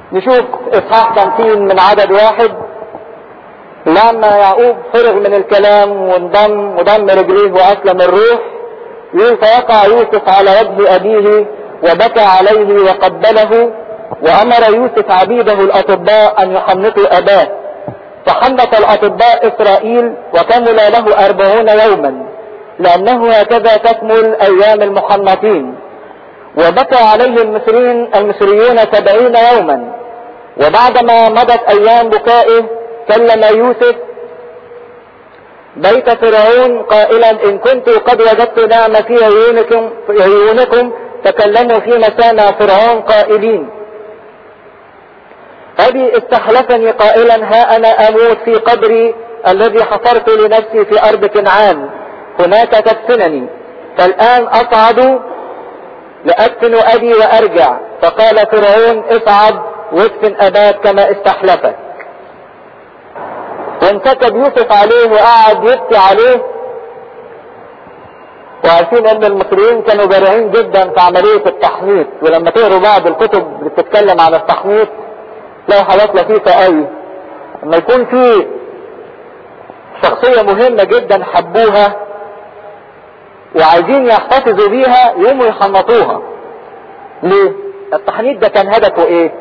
نشوف اصحاح 50 من عدد واحد لما يعقوب فرغ من الكلام وانضم وضم رجليه واسلم الروح يقول فوقع يوسف على وجه ابيه وبكى عليه وقبله وامر يوسف عبيده الاطباء ان يحنطوا اباه فحنط الاطباء اسرائيل وكمل له اربعون يوما لانه هكذا تكمل ايام المحنطين وبكى عليه المصريين المصريون سبعين يوما وبعدما مضت ايام بكائه كلم يوسف بيت فرعون قائلا ان كنت قد وجدت نعمة في عيونكم في عيونكم تكلموا في مسامع فرعون قائلين ابي استحلفني قائلا ها انا اموت في قبري الذي حفرت لنفسي في ارض كنعان هناك تدفنني فالان اصعد لادفن ابي وارجع فقال فرعون اصعد وادفن اباك كما استحلفك وانكتب يوسف عليه وقعد يبكي عليه وعارفين ان المصريين كانوا بارعين جدا في عملية التحنيط ولما تقروا بعض الكتب اللي بتتكلم عن التحنيط تلاقوا حاجات لطيفة قوي لما يكون في شخصية مهمة جدا حبوها وعايزين يحتفظوا بيها يقوموا يحنطوها ليه؟ التحنيط ده كان هدفه ايه؟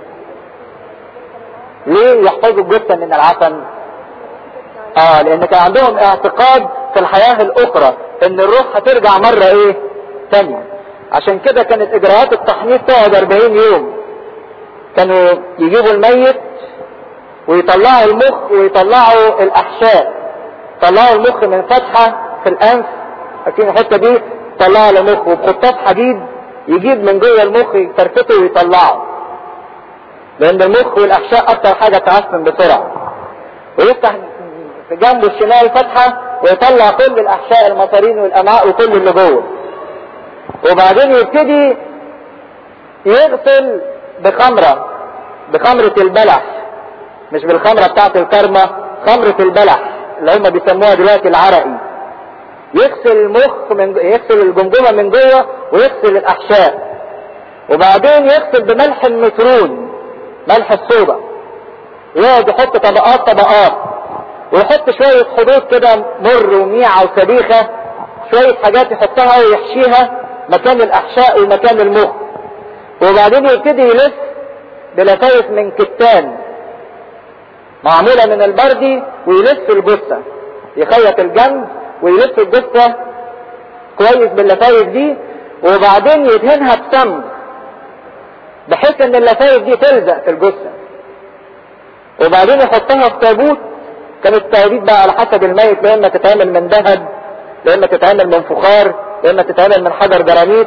ليه يحفظوا الجثة من العفن؟ اه لان كان عندهم اعتقاد في الحياة الاخرى ان الروح هترجع مرة ايه تانية عشان كده كانت اجراءات التحنيط تقعد 40 يوم كانوا يجيبوا الميت ويطلعوا المخ ويطلعوا الاحشاء طلعوا المخ من فتحة في الانف فاكرين الحتة دي طلعوا المخ وبخطاف حديد يجيب من جوه المخ يفرفته ويطلعه لان المخ والاحشاء اكتر حاجة تعفن بسرعة ويفتح في جنبه الشمال فتحة ويطلع كل الاحشاء المصارين والامعاء وكل اللي جوه وبعدين يبتدي يغسل بخمرة بخمرة البلح مش بالخمرة بتاعت الكرمة خمرة البلح اللي هم بيسموها دلوقتي العرقي يغسل المخ من يغسل الجمجمة من جوه ويغسل الاحشاء وبعدين يغسل بملح النترون ملح الصودا يقعد يحط طبقات طبقات ويحط شوية حدود كده مر وميعة وسبيخة شوية حاجات يحطها ويحشيها مكان الأحشاء ومكان المخ وبعدين يبتدي يلف بلفايف من كتان معمولة من البردي ويلف الجثة يخيط الجنب ويلف الجثة كويس باللفايف دي وبعدين يدهنها بسمن بحيث ان اللفايف دي تلزق في الجثة وبعدين يحطها في تابوت كانت التوابيت بقى على حسب الميت يا اما تتعمل من ذهب يا اما تتعمل من فخار يا اما تتعمل من حجر جرانيت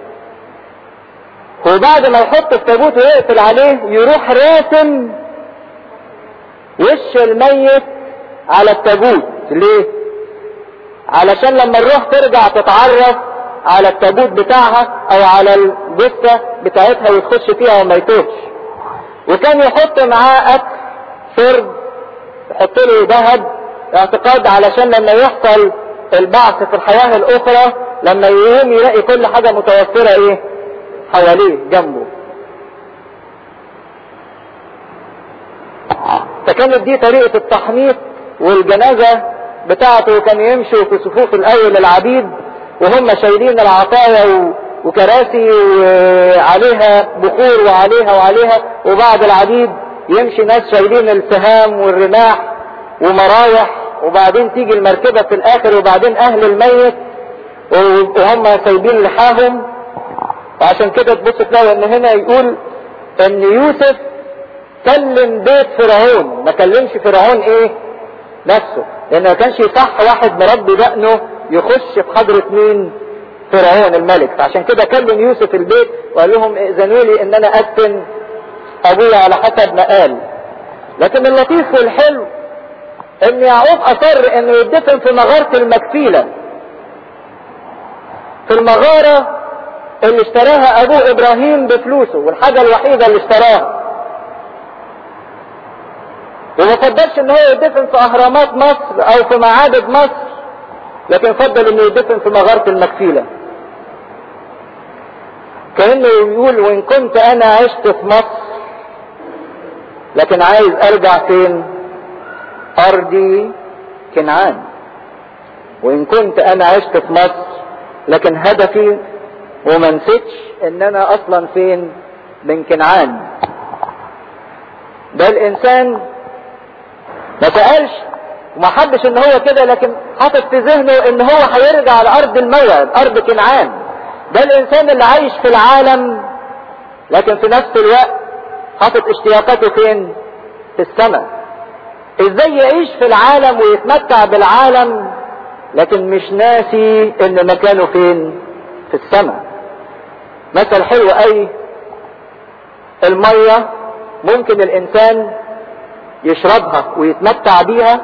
وبعد ما يحط التابوت ويقفل عليه يروح راسم وش الميت على التابوت ليه علشان لما الروح ترجع تتعرف على التابوت بتاعها او على الجثة بتاعتها وتخش فيها وما يتوبش وكان يحط معاه اكل شرب يحط له ذهب اعتقاد علشان لما يحصل البعث في الحياة الاخرى لما يقوم يلاقي كل حاجة متوفرة ايه حواليه جنبه فكانت دي طريقة التحنيط والجنازة بتاعته كان يمشوا في صفوف الاول العبيد وهم شايلين العطايا وكراسي وعليها بخور وعليها وعليها وبعض العبيد يمشي ناس شايلين السهام والرماح ومرايح وبعدين تيجي المركبة في الاخر وبعدين اهل الميت وهم سايبين لحاهم وعشان كده تبص تلاقي ان هنا يقول ان يوسف كلم بيت فرعون ما كلمش فرعون ايه نفسه لان ما كانش يصح واحد مربي دقنه يخش في حضرة مين فرعون الملك فعشان كده كلم يوسف البيت وقال لهم ائذنوا لي ان انا ادفن ابويا على حسب ما قال لكن اللطيف والحلو ان يعقوب اصر انه يدفن في مغارة المكفيلة في المغارة اللي اشتراها ابوه ابراهيم بفلوسه والحاجة الوحيدة اللي اشتراها وما فضلش ان هو يدفن في اهرامات مصر او في معابد مصر لكن فضل انه يدفن في مغارة المكفيلة كأنه يقول وان كنت انا عشت في مصر لكن عايز ارجع فين ارضي كنعان وان كنت انا عشت في مصر لكن هدفي وما نسيتش ان انا اصلا فين من كنعان ده الانسان ما سألش وما حبش ان هو كده لكن حاطط في ذهنه ان هو هيرجع لارض الموعد ارض كنعان ده الانسان اللي عايش في العالم لكن في نفس الوقت حاطط اشتياقاته فين في السماء ازاي يعيش في العالم ويتمتع بالعالم لكن مش ناسي ان مكانه فين في السماء مثل حلو اي المية ممكن الانسان يشربها ويتمتع بيها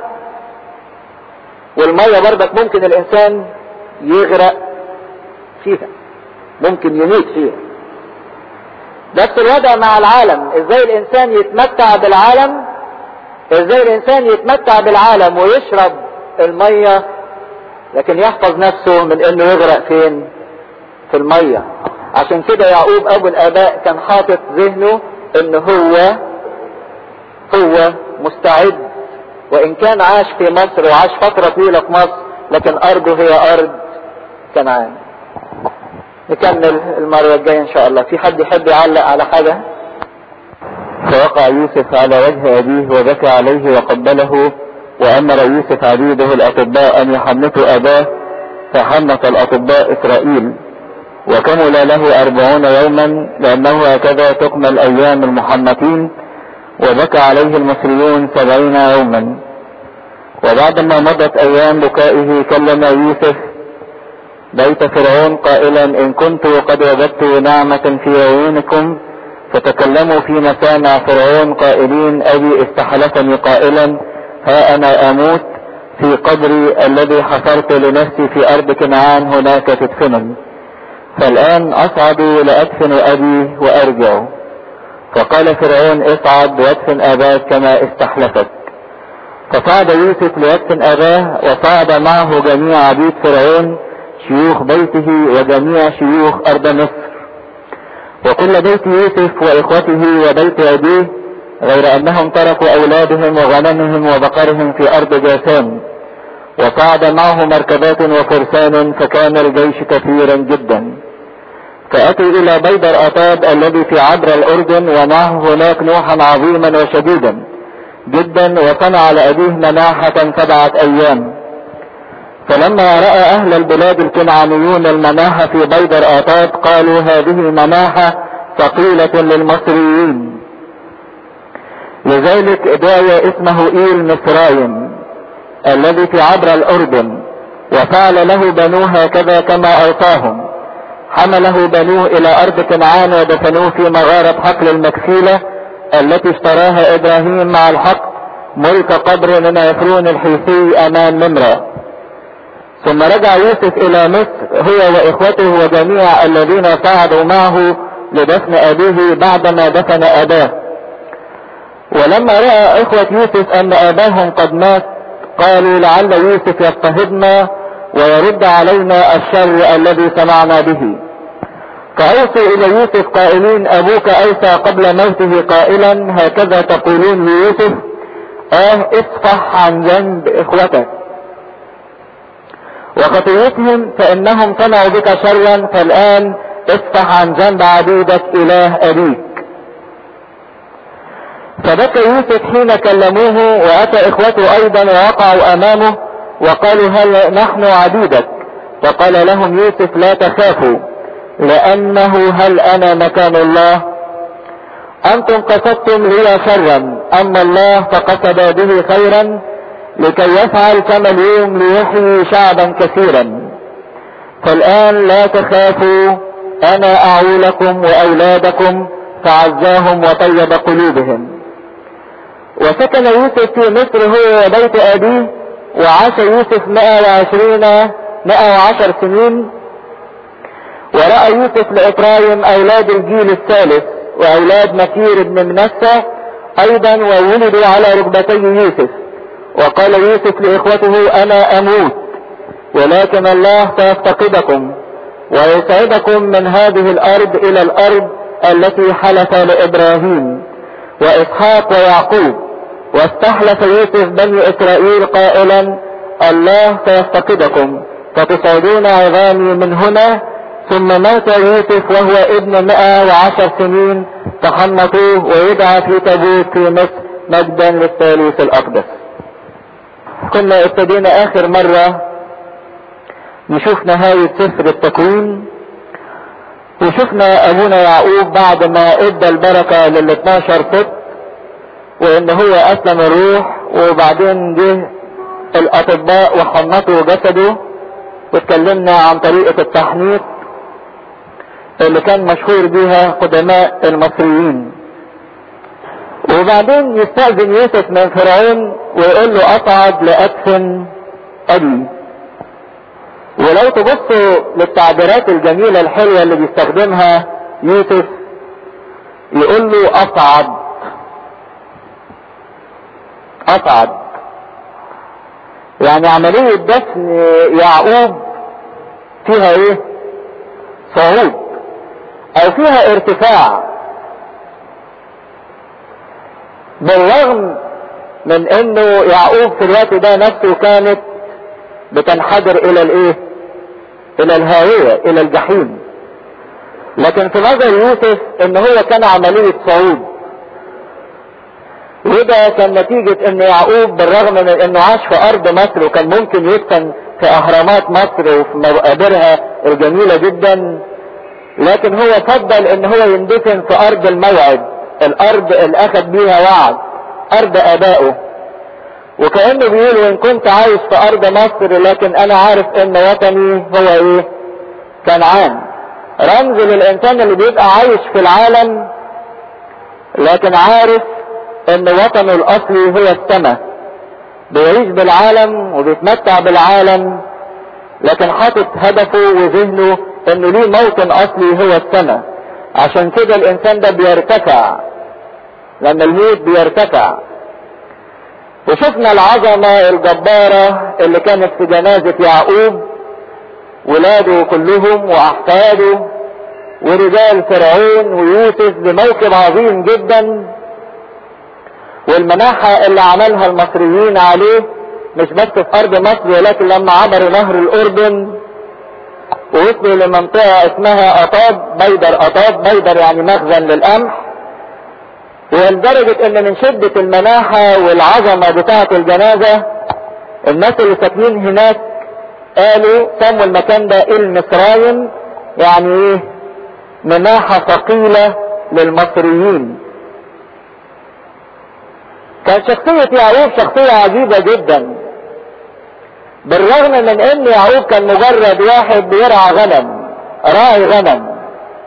والمية برضك ممكن الانسان يغرق فيها ممكن يموت فيها نفس الوضع مع العالم ازاي الانسان يتمتع بالعالم ازاي الانسان يتمتع بالعالم ويشرب المية لكن يحفظ نفسه من انه يغرق فين في المية عشان كده يعقوب ابو الاباء كان حاطط ذهنه ان هو هو مستعد وان كان عاش في مصر وعاش فترة طويلة في مصر لكن ارضه هي ارض كنعان نكمل المرة الجاية ان شاء الله في حد يحب يعلق على حاجة فوقع يوسف على وجه أبيه وبكى عليه وقبله وأمر يوسف عبيده الأطباء أن يحنثوا أباه فحنث الأطباء إسرائيل وكمل له أربعون يوما لأنه هكذا تكمل أيام المحنثين وبكى عليه المصريون سبعين يوما وبعدما مضت أيام بكائه كلم يوسف بيت فرعون قائلا إن كنت قد وجدت نعمة في عيونكم فتكلموا في مسامع فرعون قائلين أبي استحلفني قائلا ها أنا أموت في قبري الذي حفرت لنفسي في أرض كنعان هناك تدفنني فالآن أصعد لأدفن أبي وأرجع فقال فرعون اصعد وادفن أباك كما استحلفك فصعد يوسف ليدفن أباه وصعد معه جميع عبيد فرعون شيوخ بيته وجميع شيوخ أرض مصر وكل بيت يوسف واخوته وبيت ابيه غير انهم تركوا اولادهم وغنمهم وبقرهم في ارض جاسان وصعد معه مركبات وفرسان فكان الجيش كثيرا جدا فاتوا الى بيدر اتاب الذي في عبر الاردن ومعه هناك نوحا عظيما وشديدا جدا وصنع لابيه مناحة سبعة ايام فلما رأى اهل البلاد الكنعانيون المناحة في بيدر اتاب قالوا هذه مناحة ثقيلة للمصريين لذلك دعي اسمه ايل مصرايم الذي في عبر الاردن وفعل له بنوه هكذا كما اوصاهم حمله بنوه الى ارض كنعان ودفنوه في مغارة حقل المكفيلة التي اشتراها ابراهيم مع الحق ملك قبر من عفرون الحيثي امام نمرة ثم رجع يوسف الى مصر هو واخوته وجميع الذين صعدوا معه لدفن ابيه بعدما دفن اباه ولما رأى اخوة يوسف ان اباهم قد مات قالوا لعل يوسف يضطهدنا ويرد علينا الشر الذي صنعنا به فأوصوا إلى يوسف قائلين أبوك أوصى قبل موته قائلا هكذا تقولون ليوسف آه اصفح عن ذنب إخوتك وخطيتهم فإنهم صنعوا بك شرا فالآن اصفح عن ذنب عبيدك إله أبيك فبكى يوسف حين كلموه وأتى إخوته أيضا ووقعوا أمامه وقالوا هل نحن عبيدك فقال لهم يوسف لا تخافوا لأنه هل أنا مكان الله أنتم قصدتم لي شرا أما الله فقصد به خيرا لكي يفعل كما اليوم ليحيي شعبا كثيرا فالآن لا تخافوا أنا أعولكم وأولادكم فعزاهم وطيب قلوبهم وسكن يوسف في مصر هو وبيت أبيه وعاش يوسف 120 110 سنين ورأى يوسف لإبراهيم أولاد الجيل الثالث وأولاد مكير بن منسى أيضا وولدوا على ركبتي يوسف وقال يوسف لإخوته أنا أموت ولكن الله سيفتقدكم ويسعدكم من هذه الأرض إلى الأرض التي حلف لإبراهيم واسحاق ويعقوب واستحلف يوسف بني اسرائيل قائلا الله سيفتقدكم فتصعدون عظامي من هنا ثم مات يوسف وهو ابن مئة وعشر سنين تحنطوه ويدعى في تابوت في مصر مجدا للثالوث الاقدس كنا ابتدينا اخر مرة نشوف نهاية سفر التكوين وشفنا ابونا يعقوب بعد ما ادى البركة لل 12 طب وان هو اسلم الروح وبعدين جه الاطباء وحنطوا جسده واتكلمنا عن طريقة التحنيط اللي كان مشهور بيها قدماء المصريين وبعدين يستأذن يوسف من فرعون ويقول له اصعد لادفن ابي ولو تبصوا للتعبيرات الجميلة الحلوة اللي بيستخدمها يوسف يقول له اصعد اصعد يعني عملية دفن يعقوب فيها ايه صعود او فيها ارتفاع بالرغم من انه يعقوب في الوقت ده نفسه كانت بتنحدر الى الايه الى الهاوية الى الجحيم لكن في نظر يوسف ان هو كان عملية صعود وده كان نتيجة ان يعقوب بالرغم من انه عاش في ارض مصر وكان ممكن يدفن في اهرامات مصر وفي مقابرها الجميلة جدا لكن هو فضل ان هو يندفن في ارض الموعد الارض اللي اخذ بيها وعد ارض ابائه وكأنه بيقول وان كنت عايش في ارض مصر لكن انا عارف ان وطني هو ايه كنعان رمز للانسان اللي بيبقى عايش في العالم لكن عارف ان وطنه الاصلي هو السماء بيعيش بالعالم وبيتمتع بالعالم لكن حاطط هدفه وذهنه انه ليه موطن اصلي هو السماء عشان كده الانسان ده بيرتفع لما الموت بيرتفع وشفنا العظمة الجبارة اللي كانت في جنازة يعقوب ولاده كلهم واحفاده ورجال فرعون ويوسف بموكب عظيم جدا والمناحة اللي عملها المصريين عليه مش بس في ارض مصر ولكن لما عبروا نهر الاردن ووصلوا لمنطقة اسمها اطاب بيدر اطاب بيدر يعني مخزن للقمح ولدرجة ان من شدة المناحة والعظمة بتاعة الجنازة الناس اللي ساكنين هناك قالوا سموا المكان ده المصرايم يعني ايه مناحة ثقيلة للمصريين كان شخصية يعقوب شخصية عجيبة جدا بالرغم من ان يعقوب كان مجرد واحد بيرعى غنم راعي غنم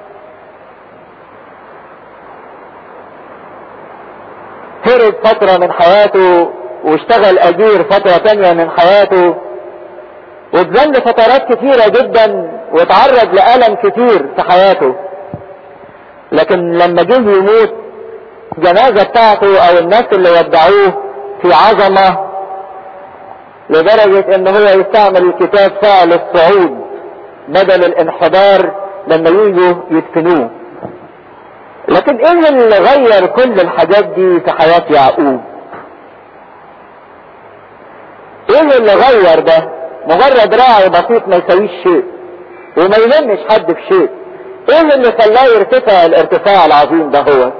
هرب فترة من حياته واشتغل اجير فترة تانية من حياته واتذل فترات كتيرة جدا واتعرض لألم كتير في حياته لكن لما جه يموت الجنازة بتاعته او الناس اللي ودعوه في عظمة لدرجة ان هو يستعمل الكتاب فعل الصعود بدل الانحدار لما يجوا يدفنوه لكن ايه اللي غير كل الحاجات دي في حياة يعقوب ايه اللي غير ده مجرد راعي بسيط ما يسويش شيء وما يلمش حد في شيء ايه اللي خلاه يرتفع الارتفاع العظيم ده هو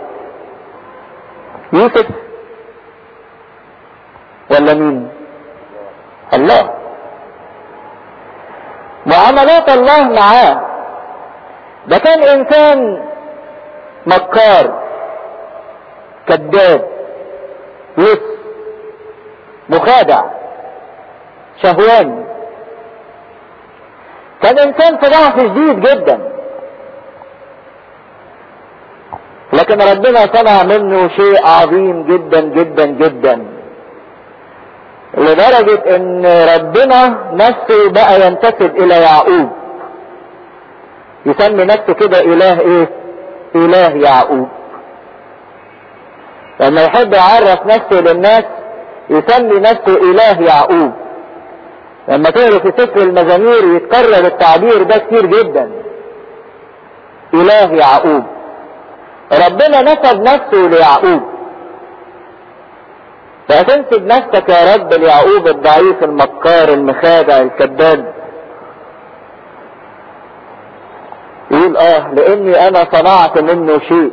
يوسف ولا مين الله معاملات الله معاه ده كان انسان مكار كذاب لص مخادع شهواني كان انسان في ضعف شديد جدا لكن ربنا صنع منه شيء عظيم جدا جدا جدا لدرجة ان ربنا نفسه بقى ينتسب الى يعقوب يسمي نفسه كده اله ايه اله يعقوب لما يحب يعرف نفسه للناس يسمي نفسه اله يعقوب لما تقرا في سفر المزامير يتكرر التعبير ده كتير جدا اله يعقوب ربنا نسب نفسه ليعقوب فهتنسب نفسك يا رب ليعقوب الضعيف المكار المخادع الكذاب يقول اه لاني انا صنعت منه شيء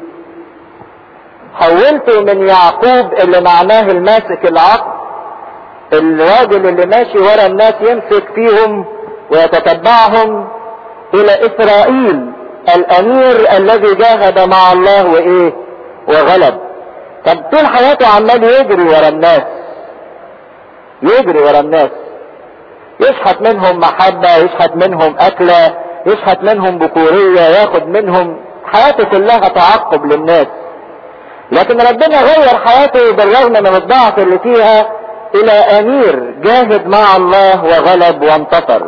حولته من يعقوب اللي معناه الماسك العقل الراجل اللي ماشي ورا الناس يمسك فيهم ويتتبعهم الى اسرائيل الامير الذي جاهد مع الله وايه وغلب كان طول حياته عمال يجري ورا الناس يجري ورا الناس يشحت منهم محبة يشحت منهم أكلة يشحت منهم بكورية ياخد منهم حياته كلها تعقب للناس لكن ربنا غير حياته بالرغم من الضعف اللي فيها إلى أمير جاهد مع الله وغلب وانتصر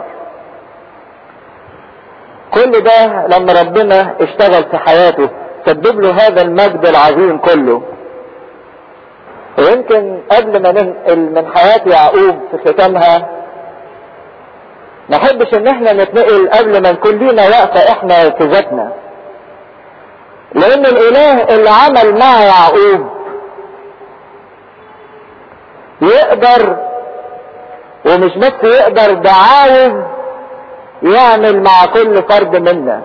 كل ده لما ربنا اشتغل في حياته سبب له هذا المجد العظيم كله ويمكن قبل ما ننقل من حياة يعقوب في ختامها ما احبش ان احنا نتنقل قبل ما نكون لينا وقفة احنا في ذاتنا لان الاله اللي عمل مع يعقوب يقدر ومش بس يقدر ده عاوز يعمل مع كل فرد منا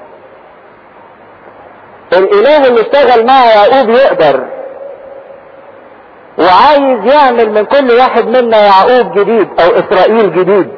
الاله اللي اشتغل مع يعقوب يقدر وعايز يعمل من كل واحد منا يعقوب جديد او اسرائيل جديد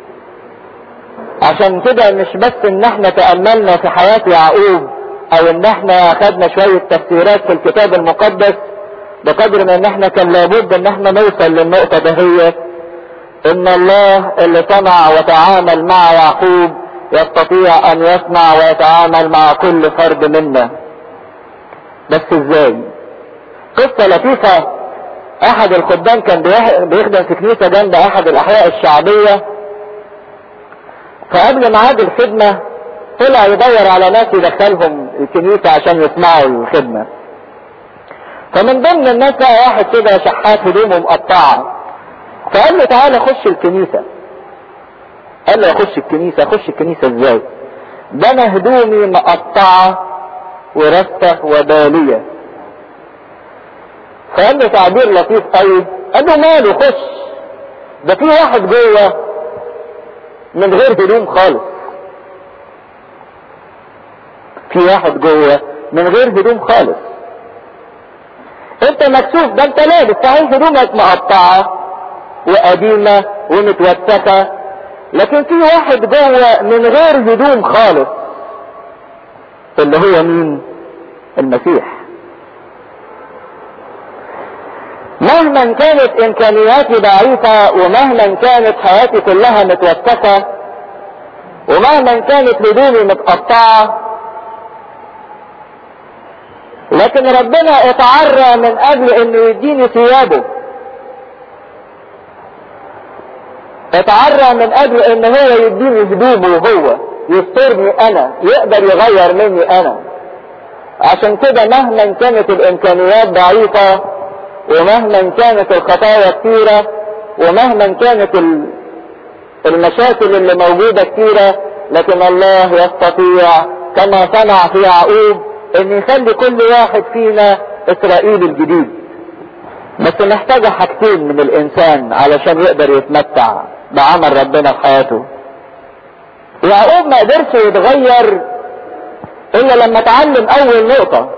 عشان كده مش بس ان احنا تأملنا في حياة يعقوب او ان احنا خدنا شوية تفسيرات في الكتاب المقدس بقدر ما ان احنا كان لابد ان احنا نوصل للنقطة دهيت ان الله اللي صنع وتعامل مع يعقوب يستطيع ان يصنع ويتعامل مع كل فرد منا بس ازاي قصة لطيفة احد الخدام كان بيخدم في كنيسة جنب احد الاحياء الشعبية فقبل ميعاد الخدمة طلع يدور على ناس يدخلهم الكنيسة عشان يسمعوا الخدمة فمن ضمن الناس لقى واحد كده شحات هدومه مقطعة فقال له تعالى خش الكنيسة قال له اخش الكنيسة اخش الكنيسة ازاي ده انا هدومي مقطعة ورثة وبالية فقال له تعبير لطيف قوي قال له ماله خش ده في واحد جوه من غير هدوم خالص في واحد جوه من غير هدوم خالص انت مكسوف ده انت لابس صحيح هدومك مقطعة وقديمة ومتوسخة لكن في واحد جوه من غير هدوم خالص اللي هو مين المسيح مهما كانت امكانياتي ضعيفة ومهما كانت حياتي كلها متوسخة ومهما كانت هدومي متقطعة لكن ربنا اتعرى من اجل انه يديني ثيابه اتعرى من اجل ان هو يديني هدومه هو يسترني انا يقدر يغير مني انا عشان كده مهما كانت الامكانيات ضعيفة ومهما كانت الخطايا كثيرة ومهما كانت المشاكل اللي موجودة كثيرة لكن الله يستطيع كما صنع في يعقوب ان يخلي كل واحد فينا اسرائيل الجديد بس محتاجة حاجتين من الانسان علشان يقدر يتمتع بعمل ربنا في حياته يعقوب ما قدرش يتغير الا لما اتعلم اول نقطة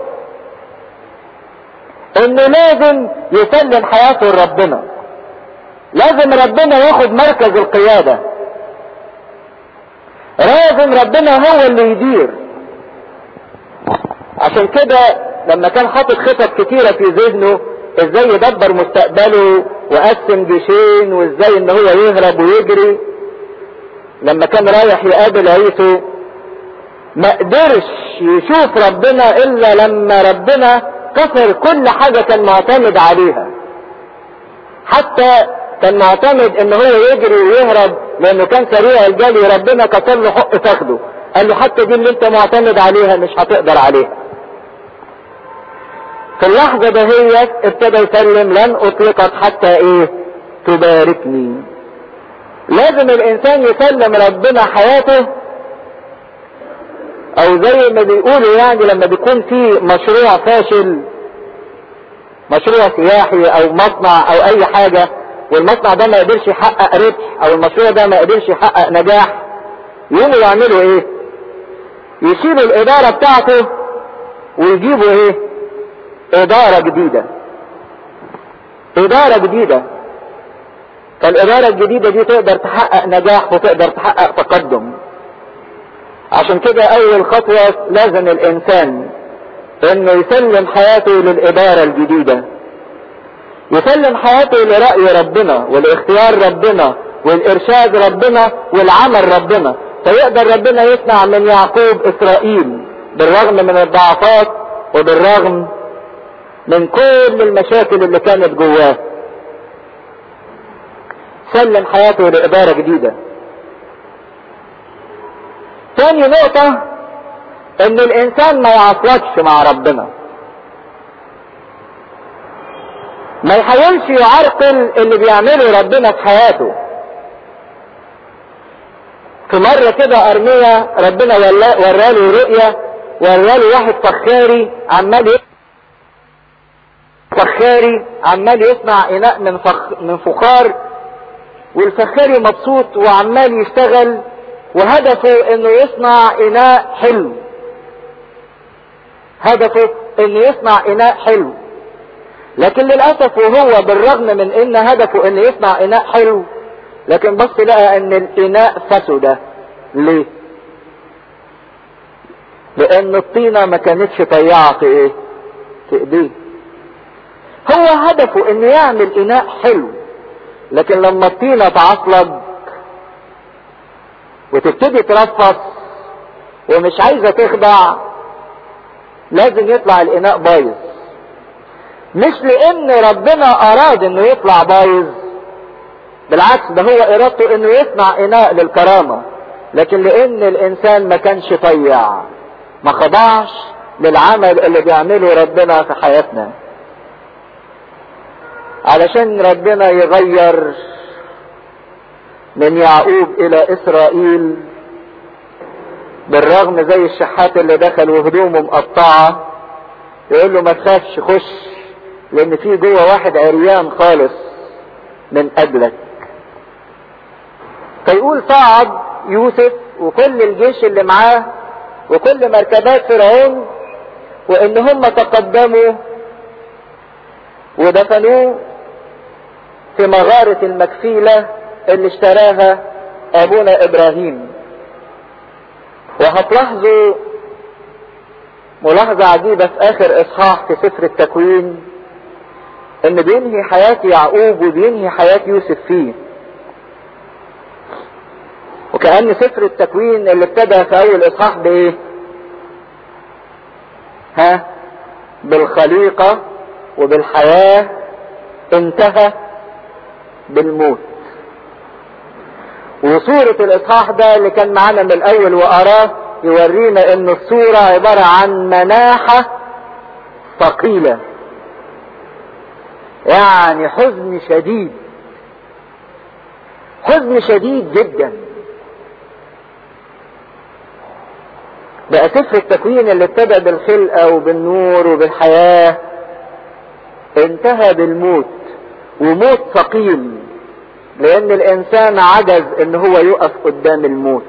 انه لازم يسلم حياته لربنا لازم ربنا ياخد مركز القيادة لازم ربنا هو اللي يدير عشان كده لما كان حاطط خطط كتيرة في ذهنه ازاي يدبر مستقبله وقسم جيشين وازاي ان هو يهرب ويجري لما كان رايح يقابل عيسو ما قدرش يشوف ربنا الا لما ربنا كسر كل حاجة كان معتمد عليها حتى كان معتمد ان هو يجري ويهرب لانه كان سريع الجري ربنا كسر له حق فخده قال له حتى دي اللي انت معتمد عليها مش هتقدر عليها في اللحظة دهيت ابتدى يسلم لن اطلقك حتى ايه تباركني لازم الانسان يسلم ربنا حياته او زي ما بيقولوا يعني لما بيكون في مشروع فاشل مشروع سياحي او مصنع او اي حاجة والمصنع ده ما قدرش يحقق ربح او المشروع ده ما قدرش يحقق نجاح يقوموا يعملوا ايه يشيلوا الادارة بتاعته ويجيبوا ايه ادارة جديدة ادارة جديدة فالادارة الجديدة دي تقدر تحقق نجاح وتقدر تحقق تقدم عشان كده اول خطوة لازم الانسان انه يسلم حياته للادارة الجديدة يسلم حياته لرأي ربنا والاختيار ربنا والارشاد ربنا والعمل ربنا فيقدر ربنا يصنع من يعقوب اسرائيل بالرغم من الضعفات وبالرغم من كل المشاكل اللي كانت جواه سلم حياته لإدارة جديدة تاني نقطة ان الانسان ما يعصلكش مع ربنا ما يحاولش يعرقل اللي بيعمله ربنا في حياته في مرة كده ارمية ربنا وراله رؤية وراله واحد فخاري عمال فخاري عمال يصنع اناء من فخ من فخار والفخاري مبسوط وعمال يشتغل وهدفه انه يصنع اناء حلو هدفه انه يصنع اناء حلو لكن للاسف وهو بالرغم من ان هدفه انه يصنع اناء حلو لكن بص لقى ان الاناء فسد ليه لان الطينة ما كانتش طيعة في ايه في ايديه هو هدفه انه يعمل اناء حلو لكن لما الطينة تعصلج وتبتدي ترفص ومش عايزة تخضع لازم يطلع الاناء بايظ مش لان ربنا اراد انه يطلع بايظ بالعكس ده هو ارادته انه يصنع اناء للكرامة لكن لان الانسان ما كانش طيع ما خضعش للعمل اللي بيعمله ربنا في حياتنا علشان ربنا يغير من يعقوب الى اسرائيل بالرغم زي الشحات اللي دخل وهدومه مقطعة يقول له ما تخافش خش لان في جوه واحد عريان خالص من اجلك فيقول صعد يوسف وكل الجيش اللي معاه وكل مركبات فرعون وان هم تقدموا ودفنوه في مغارة المكفيلة اللي اشتراها ابونا ابراهيم وهتلاحظوا ملاحظة عجيبة في اخر اصحاح في سفر التكوين ان بينهي حياة يعقوب وبينهي حياة يوسف فيه وكأن سفر التكوين اللي ابتدى في اول اصحاح بايه ها بالخليقة وبالحياة انتهى بالموت وصورة الاصحاح ده اللي كان معانا من الاول واراه يورينا ان الصورة عبارة عن مناحة ثقيلة يعني حزن شديد حزن شديد جدا بقى سفر التكوين اللي ابتدى بالخلقة وبالنور وبالحياة انتهى بالموت وموت ثقيل لان الانسان عجز ان هو يقف قدام الموت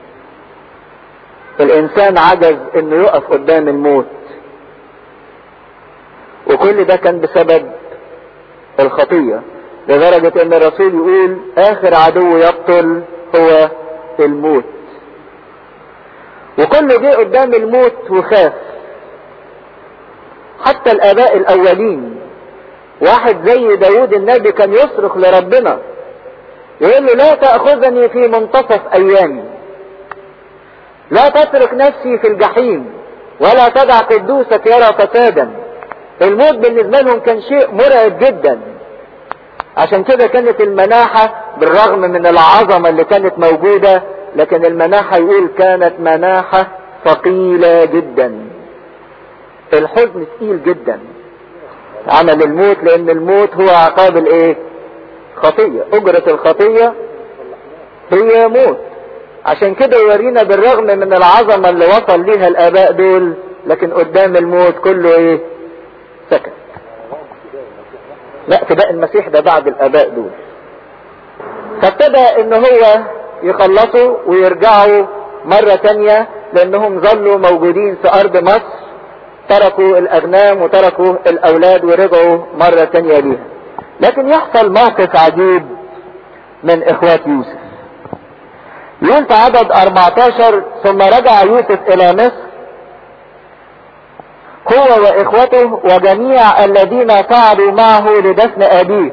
الانسان عجز انه يقف قدام الموت وكل ده كان بسبب الخطية لدرجة ان الرسول يقول اخر عدو يقتل هو الموت وكله جه قدام الموت وخاف حتى الاباء الاولين واحد زي داود النبي كان يصرخ لربنا يقول له لا تأخذني في منتصف ايامي لا تترك نفسي في الجحيم ولا تدع قدوسك يرى فسادا الموت بالنسبة لهم كان شيء مرعب جدا عشان كده كانت المناحة بالرغم من العظمة اللي كانت موجودة لكن المناحة يقول كانت مناحة ثقيلة جدا الحزن ثقيل جدا عمل الموت لان الموت هو عقاب الايه خطية اجرة الخطية هي موت عشان كده يورينا بالرغم من العظمة اللي وصل ليها الاباء دول لكن قدام الموت كله ايه سكت لا فداء المسيح ده بعد الاباء دول فابتدى ان هو يخلصوا ويرجعوا مرة تانية لانهم ظلوا موجودين في ارض مصر تركوا الاغنام وتركوا الاولاد ورجعوا مرة تانية ليها لكن يحصل موقف عجيب من اخوات يوسف يقول في عدد 14 ثم رجع يوسف الى مصر هو واخوته وجميع الذين صعدوا معه لدفن ابيه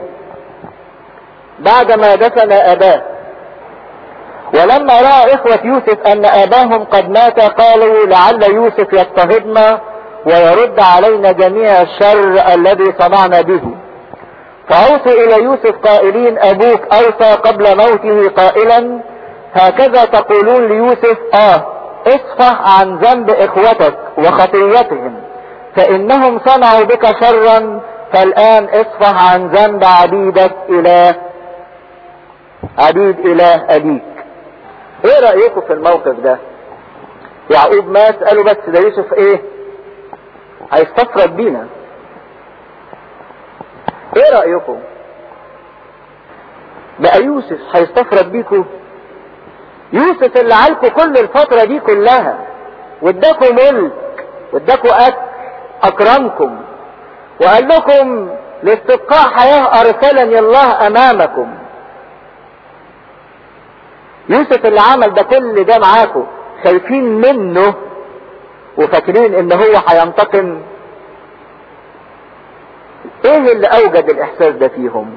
بعدما دفن اباه ولما راى اخوة يوسف ان اباهم قد مات قالوا لعل يوسف يضطهدنا ويرد علينا جميع الشر الذي صنعنا به فأوصوا إلى يوسف قائلين أبوك أوصى قبل موته قائلا هكذا تقولون ليوسف آه اصفح عن ذنب إخوتك وخطيتهم فإنهم صنعوا بك شرا فالآن اصفح عن ذنب عبيدك إله عبيد إله أبيك ايه رأيكم في الموقف ده يعقوب مات قالوا بس ده يوسف ايه هيستفرد بينا ايه رأيكم بقى يوسف هيستفرد بيكم يوسف اللي عالكوا كل الفترة دي كلها واداكوا ملك واداكوا اكل اكرمكم وقال لكم لاستبقاء حياة ارسلني الله امامكم يوسف اللي عمل ده كل ده معاكم خايفين منه وفاكرين ان هو هينتقم ايه اللي اوجد الاحساس ده فيهم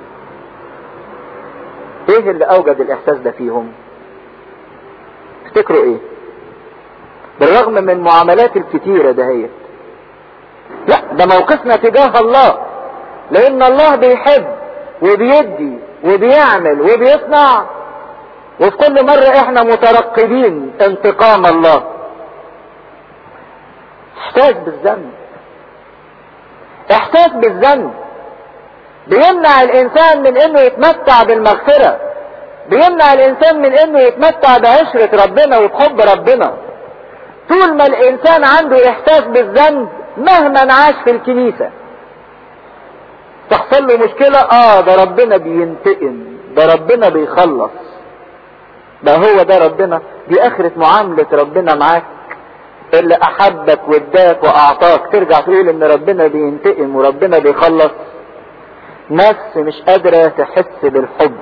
ايه اللي اوجد الاحساس ده فيهم تفتكروا ايه بالرغم من المعاملات الكتيرة دهيت لا ده موقفنا تجاه الله لان الله بيحب وبيدي وبيعمل وبيصنع وفي كل مرة احنا مترقبين انتقام الله احساس بالذنب احساس بالذنب بيمنع الانسان من انه يتمتع بالمغفرة بيمنع الانسان من انه يتمتع بعشرة ربنا وبحب ربنا طول ما الانسان عنده احساس بالذنب مهما عاش في الكنيسة تحصل له مشكلة اه ده ربنا بينتقم ده ربنا بيخلص ده هو ده ربنا دي اخرة معاملة ربنا معاك اللي احبك واداك واعطاك ترجع تقول ان ربنا بينتقم وربنا بيخلص نفس مش قادرة تحس بالحب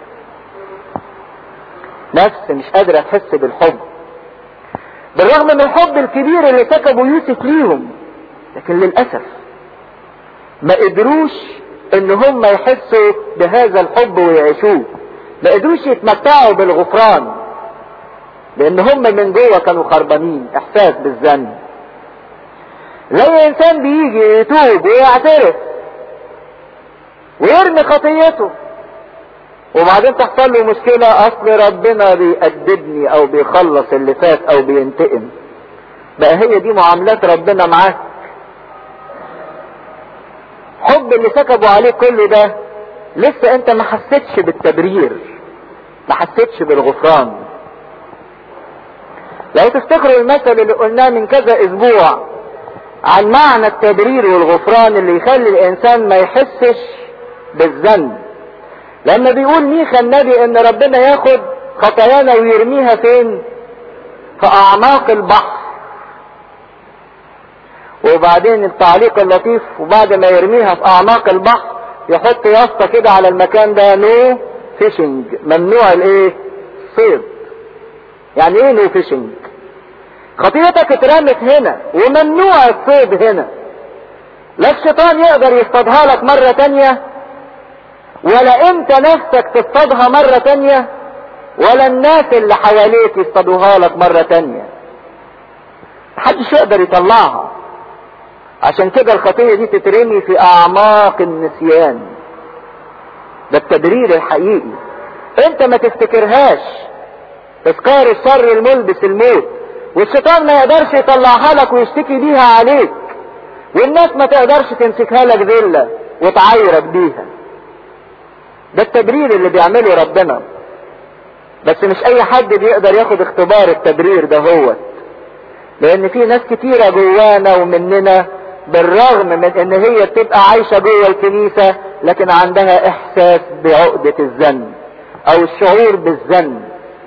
نفس مش قادرة تحس بالحب بالرغم من الحب الكبير اللي سكبه يوسف ليهم لكن للأسف ما قدروش ان هم يحسوا بهذا الحب ويعيشوه ما قدروش يتمتعوا بالغفران لان هم من جوه كانوا خربانين احساس بالذنب زي انسان بيجي يتوب ويعترف ويرمي خطيته وبعدين تحصل له مشكلة اصل ربنا بيأدبني او بيخلص اللي فات او بينتقم بقى هي دي معاملات ربنا معاك حب اللي سكبوا عليه كل ده لسه انت ما حسيتش بالتبرير ما حسيتش بالغفران لو تفتكروا المثل اللي قلناه من كذا اسبوع عن معنى التبرير والغفران اللي يخلي الانسان ما يحسش بالذنب لما بيقول ميخا النبي ان ربنا ياخد خطايانا ويرميها فين في اعماق البحر وبعدين التعليق اللطيف وبعد ما يرميها في اعماق البحر يحط يافطة كده على المكان ده نو فيشنج ممنوع الايه صيد يعني ايه نو فيشنج خطيتك اترمت هنا وممنوع الصيد هنا لا الشيطان يقدر يصطادها لك مرة تانية ولا انت نفسك تصطادها مرة تانية ولا الناس اللي حواليك يصطادوها لك مرة تانية محدش يقدر يطلعها عشان كده الخطية دي تترمي في اعماق النسيان ده التبرير الحقيقي انت ما تفتكرهاش تذكار الشر الملبس الموت والشيطان ما يقدرش يطلعها لك ويشتكي بيها عليك والناس ما تقدرش تمسكها لك ذلة وتعايرك بيها ده التبرير اللي بيعمله ربنا بس مش اي حد بيقدر ياخد اختبار التبرير ده هو لان في ناس كتيرة جوانا ومننا بالرغم من ان هي بتبقى عايشة جوه الكنيسة لكن عندها احساس بعقدة الذنب او الشعور بالذنب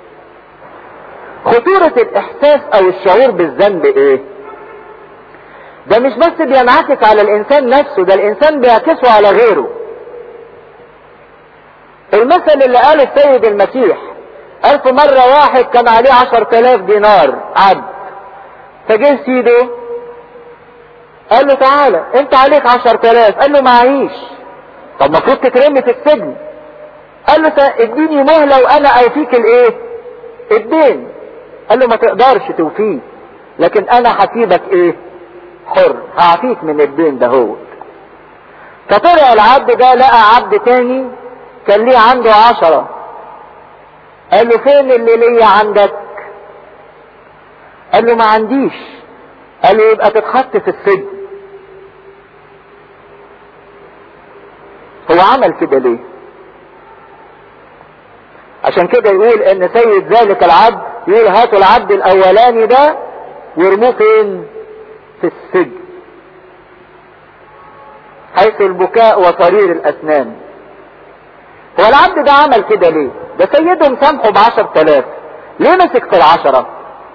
خطورة الاحساس او الشعور بالذنب ايه ده مش بس بينعكس على الانسان نفسه ده الانسان بيعكسه على غيره المثل اللي قاله السيد المسيح ألف مرة واحد كان عليه عشر تلاف دينار عبد فجه سيده قال له تعالى انت عليك عشر تلاف قال له معيش طب المفروض تترمي في السجن قال له اديني مهلة وانا اوفيك الايه الدين قال له ما تقدرش توفيه لكن انا هسيبك ايه حر هعفيك من الدين ده هو فطلع العبد ده لقى عبد تاني كان ليه عنده عشرة قال له فين اللي ليا عندك قال له ما عنديش قال له يبقى تتحط في السجن هو عمل كده ليه عشان كده يقول ان سيد ذلك العبد يقول هاتوا العبد الاولاني ده وارموه فين في السجن حيث البكاء وصرير الاسنان هو العبد ده عمل كده ليه ده سيده مسامحه بعشر تلاف ليه مسك في العشرة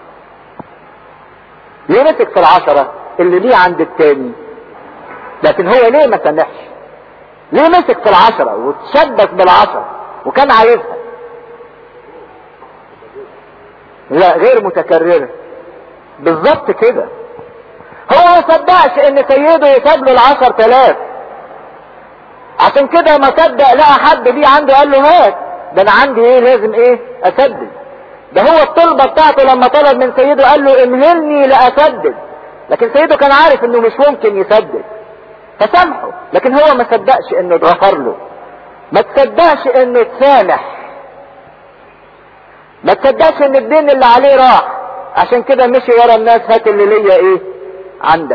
ليه مسك في العشرة اللي ليه عند التاني لكن هو ليه ما سامحش ليه مسك في العشرة وتشبك بالعشرة وكان عايزها لا غير متكررة بالظبط كده هو ما صدقش ان سيده يساب له العشر تلاف عشان كده ما صدق لقى حد ليه عنده قال له هات ده انا عندي ايه لازم ايه اسدد ده هو الطلبة بتاعته لما طلب من سيده قال له امهلني لاسدد لكن سيده كان عارف انه مش ممكن يسدد فسامحه لكن هو ما صدقش انه اتغفر له ما تصدقش انه تسامح ما تصدقش ان الدين اللي عليه راح عشان كده مشي ورا الناس هات اللي ليا ايه عندك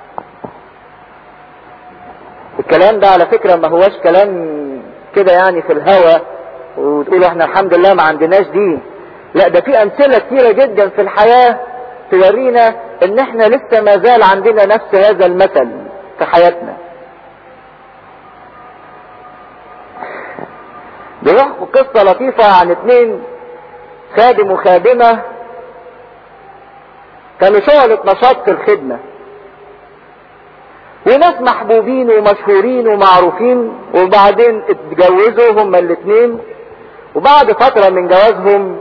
الكلام ده على فكرة ما هوش كلام كده يعني في الهوى وتقول احنا الحمد لله ما عندناش دين لا ده في امثلة كتيرة جدا في الحياة تورينا ان احنا لسه ما زال عندنا نفس هذا المثل في حياتنا بيحكوا قصة لطيفة عن اتنين خادم وخادمة كانوا شغلة نشاط في الخدمة وناس محبوبين ومشهورين ومعروفين وبعدين اتجوزوا هما الاتنين وبعد فترة من جوازهم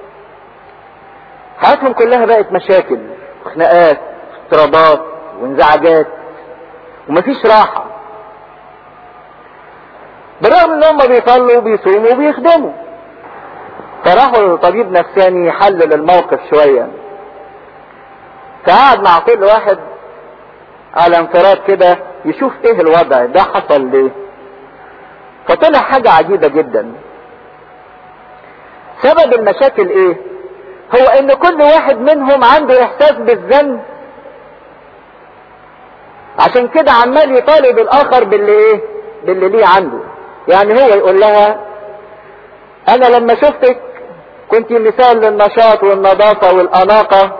حياتهم كلها بقت مشاكل وخناقات واضطرابات وانزعاجات ومفيش راحة بالرغم ان هم بيصلوا وبيصوموا وبيخدموا فراحوا لطبيب نفساني يحلل الموقف شوية فقعد مع كل واحد على انفراد كده يشوف ايه الوضع ده حصل ليه فطلع حاجة عجيبة جدا سبب المشاكل ايه هو ان كل واحد منهم عنده احساس بالذنب عشان كده عمال يطالب الاخر باللي ايه باللي ليه عنده يعني هو يقول لها انا لما شفتك كنت مثال للنشاط والنظافة والاناقة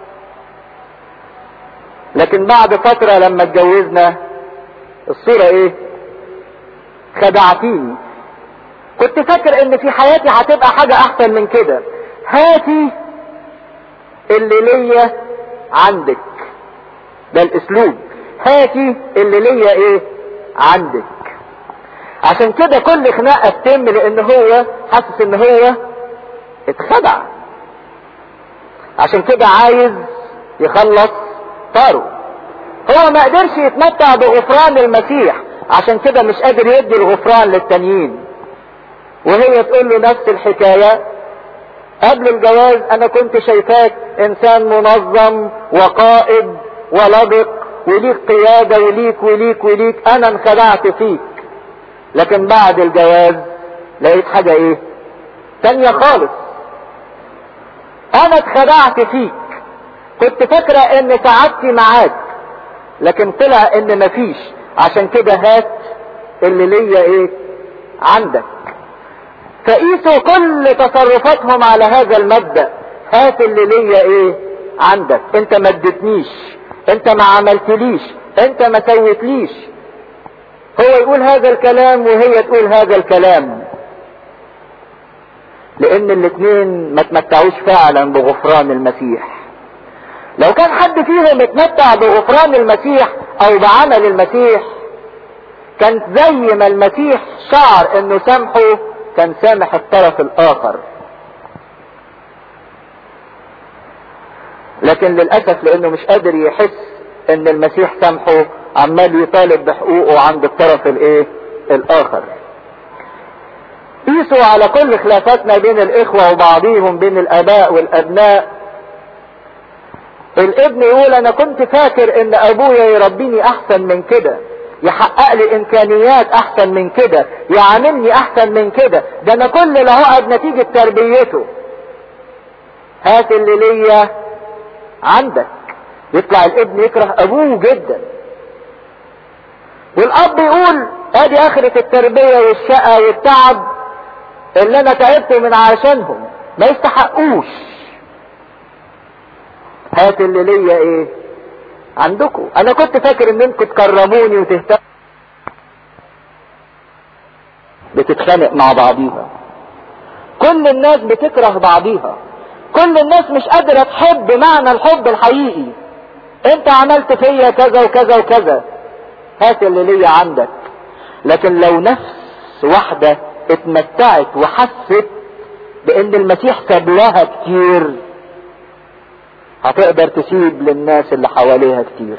لكن بعد فترة لما اتجوزنا الصورة ايه خدعتيني كنت فاكر ان في حياتي هتبقى حاجة احسن من كده هاتي اللي ليا عندك ده الاسلوب هاتي اللي ليا ايه عندك عشان كده كل خناقة تتم لان هو حاسس ان هو اتخدع عشان كده عايز يخلص طاره هو ما قدرش يتمتع بغفران المسيح عشان كده مش قادر يدي الغفران للتانيين وهي تقول له نفس الحكاية قبل الجواز انا كنت شايفاك انسان منظم وقائد ولبق وليك قيادة وليك وليك وليك انا انخدعت فيك لكن بعد الجواز لقيت حاجة ايه تانية خالص انا اتخدعت فيك كنت فاكرة ان سعادتي معاك لكن طلع ان مفيش عشان كده هات اللي ليا ايه عندك فقيسوا كل تصرفاتهم على هذا المبدأ هات اللي ليا ايه عندك انت ما اديتنيش انت ما عملتليش انت ما سويتليش هو يقول هذا الكلام وهي تقول هذا الكلام لان الاثنين ما تمتعوش فعلا بغفران المسيح لو كان حد فيهم اتمتع بغفران المسيح او بعمل المسيح كان زي ما المسيح شعر انه سامحه كان سامح الطرف الاخر لكن للاسف لانه مش قادر يحس ان المسيح سامحه عمال يطالب بحقوقه عند الطرف الايه الاخر قيسوا على كل خلافاتنا بين الاخوة وبعضهم بين الاباء والابناء الابن يقول انا كنت فاكر ان ابويا يربيني احسن من كده يحقق لي امكانيات احسن من كده يعاملني احسن من كده ده انا كل اللي هقعد نتيجة تربيته هات اللي ليا عندك يطلع الابن يكره ابوه جدا والاب يقول ادي اخرة التربية والشقة والتعب اللي انا تعبت من عشانهم ما يستحقوش هات اللي ليا ايه عندكم انا كنت فاكر ان انتوا تكرموني وتهتموا بتتخانق مع بعضيها كل الناس بتكره بعضيها كل الناس مش قادرة تحب معنى الحب الحقيقي انت عملت فيا كذا وكذا وكذا هات اللي ليا عندك لكن لو نفس واحدة اتمتعت وحست بان المسيح ساب لها كتير هتقدر تسيب للناس اللي حواليها كتير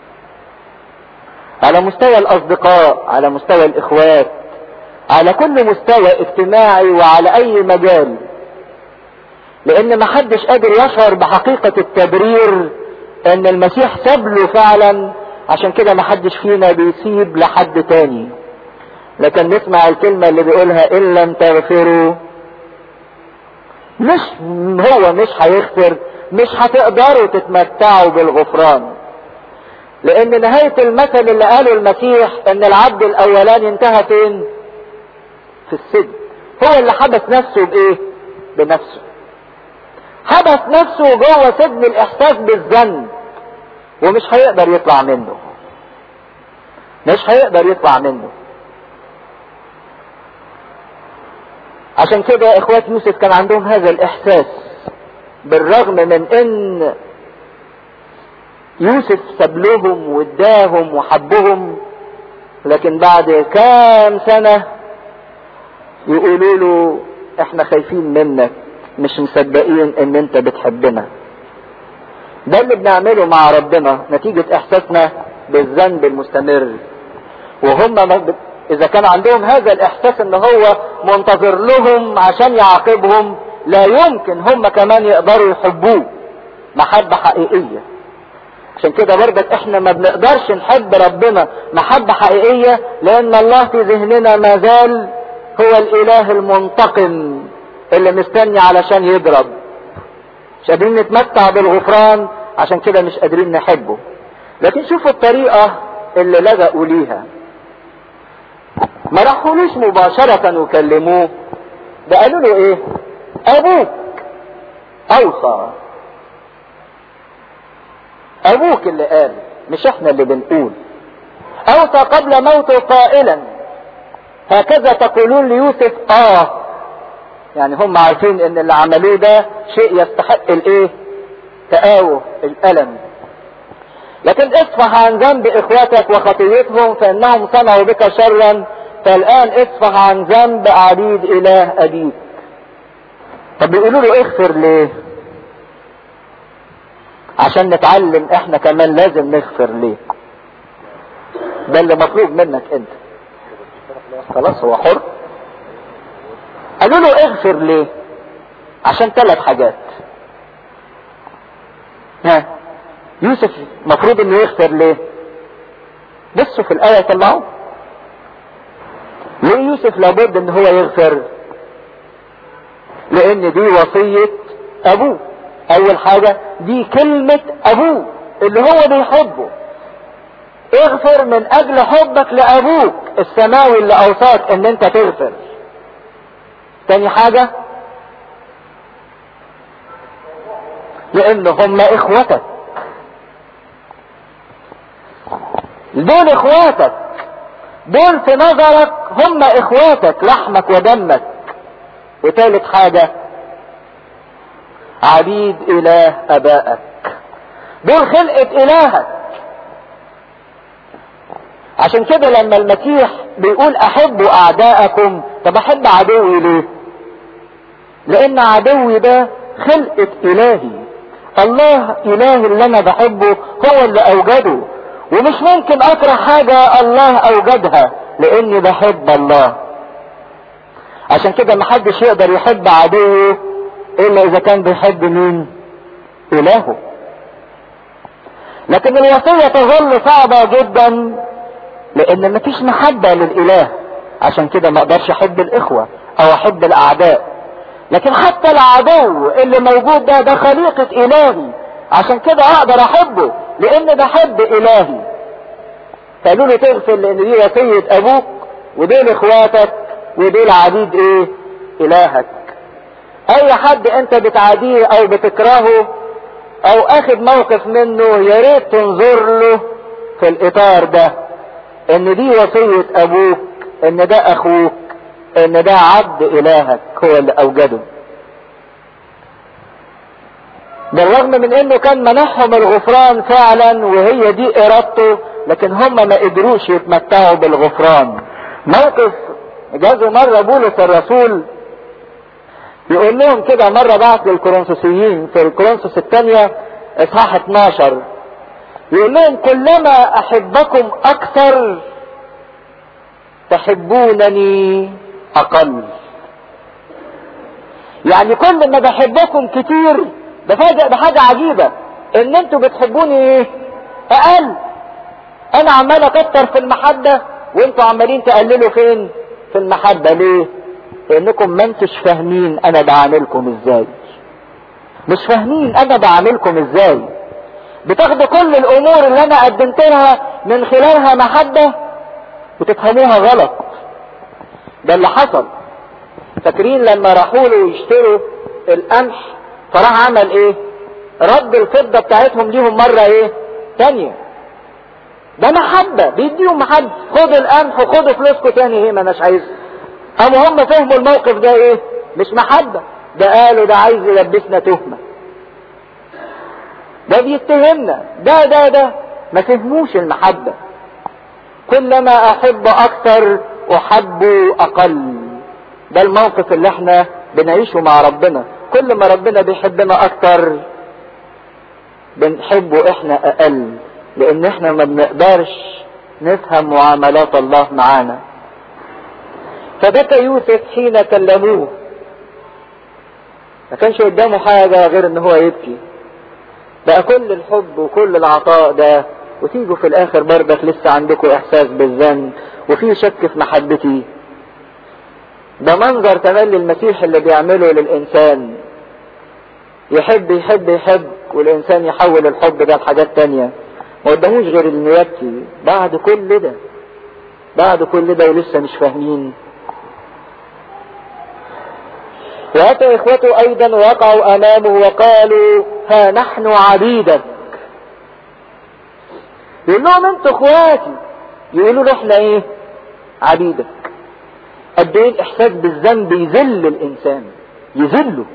على مستوى الاصدقاء على مستوى الاخوات على كل مستوى اجتماعي وعلى اي مجال لان محدش قادر يشعر بحقيقة التبرير ان المسيح ساب له فعلا عشان كده محدش فينا بيسيب لحد تاني لكن نسمع الكلمة اللي بيقولها ان لم تغفروا مش هو مش هيغفر مش هتقدروا تتمتعوا بالغفران لان نهاية المثل اللي قاله المسيح ان العبد الاولاني انتهى فين في السجن هو اللي حبس نفسه بايه بنفسه حبس نفسه جوه سجن الاحساس بالذنب ومش هيقدر يطلع منه مش هيقدر يطلع منه عشان كده اخوات يوسف كان عندهم هذا الاحساس بالرغم من ان يوسف ساب لهم واداهم وحبهم لكن بعد كام سنة يقولوا له احنا خايفين منك مش مصدقين ان انت بتحبنا ده اللي بنعمله مع ربنا نتيجة احساسنا بالذنب المستمر وهم اذا كان عندهم هذا الاحساس ان هو منتظر لهم عشان يعاقبهم لا يمكن هم كمان يقدروا يحبوه محبة حقيقية عشان كده برضك احنا ما بنقدرش نحب ربنا محبة حقيقية لان الله في ذهننا ما زال هو الاله المنتقم اللي مستني علشان يضرب مش قادرين نتمتع بالغفران عشان كده مش قادرين نحبه لكن شوفوا الطريقة اللي لجأوا ليها ما راحولوش مباشرة وكلموه ده قالوا له ايه ابوك اوصى ابوك اللي قال مش احنا اللي بنقول اوصى قبل موته قائلا هكذا تقولون ليوسف اه يعني هم عارفين ان اللي عملوه ده شيء يستحق الايه تآوه الالم لكن اصفح عن ذنب اخوتك وخطيتهم فانهم صنعوا بك شرا فالان اصفح عن ذنب عبيد اله ابيك طب بيقولوا له اغفر ليه عشان نتعلم احنا كمان لازم نغفر ليه ده اللي مطلوب منك انت خلاص هو حر قالوا له اغفر ليه عشان ثلاث حاجات ها يوسف مفروض انه يغفر ليه بصوا في الايه طلعوا ليه يوسف لابد ان هو يغفر لان دي وصية ابوه اول حاجة دي كلمة ابوه اللي هو بيحبه اغفر من اجل حبك لابوك السماوي اللي اوصاك ان انت تغفر تاني حاجة لان هم اخوتك دول اخواتك دول في نظرك هم اخواتك لحمك ودمك وثالث حاجة عبيد اله ابائك دول خلقة الهك عشان كده لما المسيح بيقول احبوا اعداءكم طب احب عدوي ليه لان عدوي ده خلقة الهي الله اله اللي انا بحبه هو اللي اوجده ومش ممكن اكره حاجة الله اوجدها لاني بحب الله عشان كده محدش يقدر يحب عدوه الا اذا كان بيحب مين الهه لكن الوصية تظل صعبة جدا لان مفيش محبة للاله عشان كده ما اقدرش احب الاخوة او احب الاعداء لكن حتى العدو اللي موجود ده ده خليقة الهي عشان كده اقدر احبه لان بحب الهي فقالوا له تغفر لان دي وصية ابوك ودول اخواتك ودول عبيد ايه الهك اي حد انت بتعاديه او بتكرهه او اخد موقف منه يا ريت تنظر له في الاطار ده ان دي وصية ابوك ان ده اخوك ان ده عبد الهك هو اللي اوجده بالرغم من انه كان منحهم الغفران فعلا وهي دي ارادته لكن هم ما قدروش يتمتعوا بالغفران موقف جازوا مرة بولس الرسول يقول لهم كده مرة بعت للكورنثوسيين في الكورنثوس الثانية اصحاح 12 يقول لهم كلما احبكم اكثر تحبونني اقل يعني كل ما بحبكم كتير بفاجئ بحاجة عجيبة ان انتوا بتحبوني ايه اقل انا عمال اكتر في المحبة وانتوا عمالين تقللوا فين في المحبة ليه لانكم ما انتوش فاهمين انا بعاملكم ازاي مش فاهمين انا بعاملكم ازاي بتاخدوا كل الامور اللي انا قدمت لها من خلالها محبة وتفهموها غلط ده اللي حصل فاكرين لما راحوا له يشتروا القمح فراح عمل ايه رد الفضة بتاعتهم ليهم مرة ايه تانية ده محبة بيديهم محبة خدوا القمح وخدوا فلوسكم تاني ايه ما اناش عايز قاموا هم فهموا الموقف ده ايه مش محبة ده قالوا ده عايز يلبسنا تهمة ده بيتهمنا ده ده ده ما فهموش المحبة كلما احب اكثر احب اقل ده الموقف اللي احنا بنعيشه مع ربنا كل ما ربنا بيحبنا اكتر بنحبه احنا اقل لان احنا ما بنقدرش نفهم معاملات الله معانا فبكى يوسف حين كلموه ما كانش قدامه حاجة غير ان هو يبكي بقى كل الحب وكل العطاء ده وتيجوا في الاخر برضك لسه عندكم احساس بالذنب وفي شك في محبتي ده منظر تملي المسيح اللي بيعمله للإنسان يحب يحب يحب والإنسان يحول الحب ده لحاجات تانية ما قداموش غير انه يبكي بعد كل ده بعد كل ده ولسه مش فاهمين وأتى إخوته أيضا وقعوا أمامه وقالوا ها نحن عبيدك يقول لهم انتوا اخواتي يقولوا له احنا ايه عبيدك قد ايه الاحساس بالذنب يذل الانسان يذله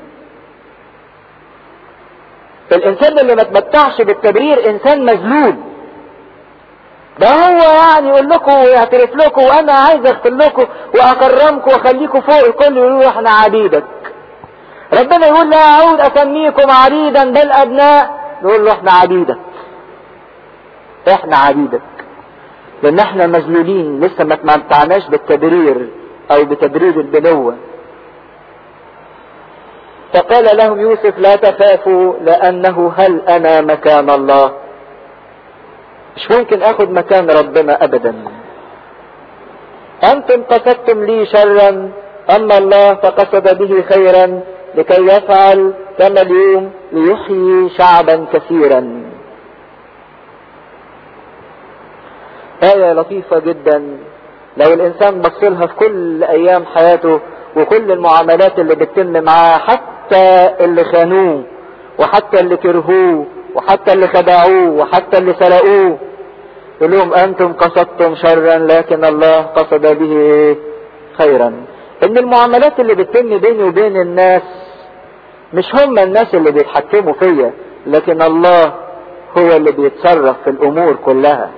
الانسان اللي ما تمتعش بالتبرير انسان مذلول ده هو يعني يقول لكم ويعترف لكم وانا عايز اغفر لكم واكرمكم واخليكم فوق الكل يقولوا احنا عبيدك ربنا يقول لا اعود اسميكم عبيدا بل ابناء نقول له احنا عبيدك احنا عبيدك لان احنا مذلولين لسه ما تمتعناش بالتبرير او بتبرير البنوة فقال لهم يوسف لا تخافوا لانه هل انا مكان الله مش ممكن اخد مكان ربنا ابدا انتم قصدتم لي شرا اما الله فقصد به خيرا لكي يفعل كما اليوم ليحيي شعبا كثيرا آية لطيفة جدا لو الإنسان بصلها في كل أيام حياته وكل المعاملات اللي بتتم معاه حتى اللي خانوه وحتى اللي كرهوه وحتى اللي خدعوه وحتى اللي سرقوه يقول لهم انتم قصدتم شرا لكن الله قصد به خيرا ان المعاملات اللي بتتم بيني وبين الناس مش هم الناس اللي بيتحكموا فيا لكن الله هو اللي بيتصرف في الامور كلها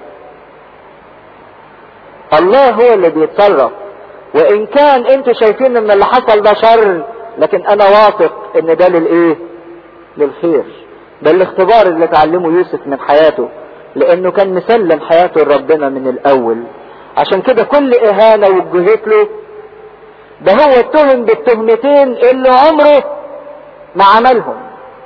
الله هو اللي بيتصرف وان كان انتوا شايفين ان اللي حصل ده شر لكن انا واثق ان ده للايه للخير ده الاختبار اللي اتعلمه يوسف من حياته لانه كان مسلم حياته لربنا من الاول عشان كده كل اهانة وجهت له ده هو اتهم بالتهمتين اللي عمره ما عملهم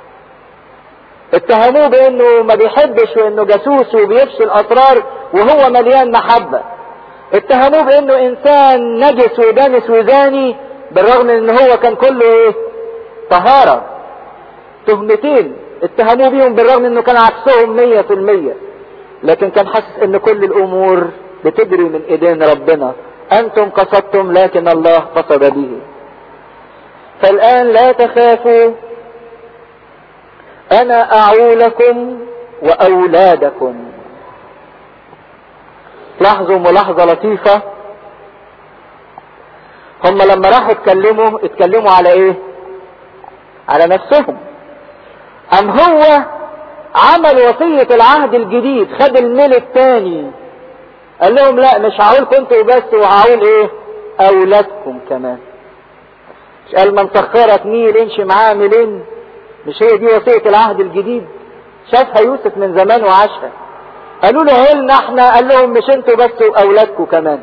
اتهموه بانه ما بيحبش وانه جاسوس وبيفشي الاسرار وهو مليان محبة اتهموه بانه انسان نجس ودنس وزاني بالرغم من ان هو كان كله ايه طهارة تهمتين اتهموه بيهم بالرغم انه كان عكسهم مية في المية لكن كان حاسس ان كل الامور بتجري من ايدين ربنا انتم قصدتم لكن الله قصد به فالان لا تخافوا انا اعولكم واولادكم لاحظوا ملاحظة لطيفة هم لما راحوا اتكلموا اتكلموا على ايه على نفسهم ام هو عمل وصية العهد الجديد خد الميل الثاني قال لهم لا مش هقولكم انتوا بس وهقول ايه اولادكم كمان مش قال من سخرت ميل امشي معاه ميلين مش هي دي وصية العهد الجديد شافها يوسف من زمان وعاشها قالوا له قلنا احنا قال لهم مش انتوا بس واولادكم كمان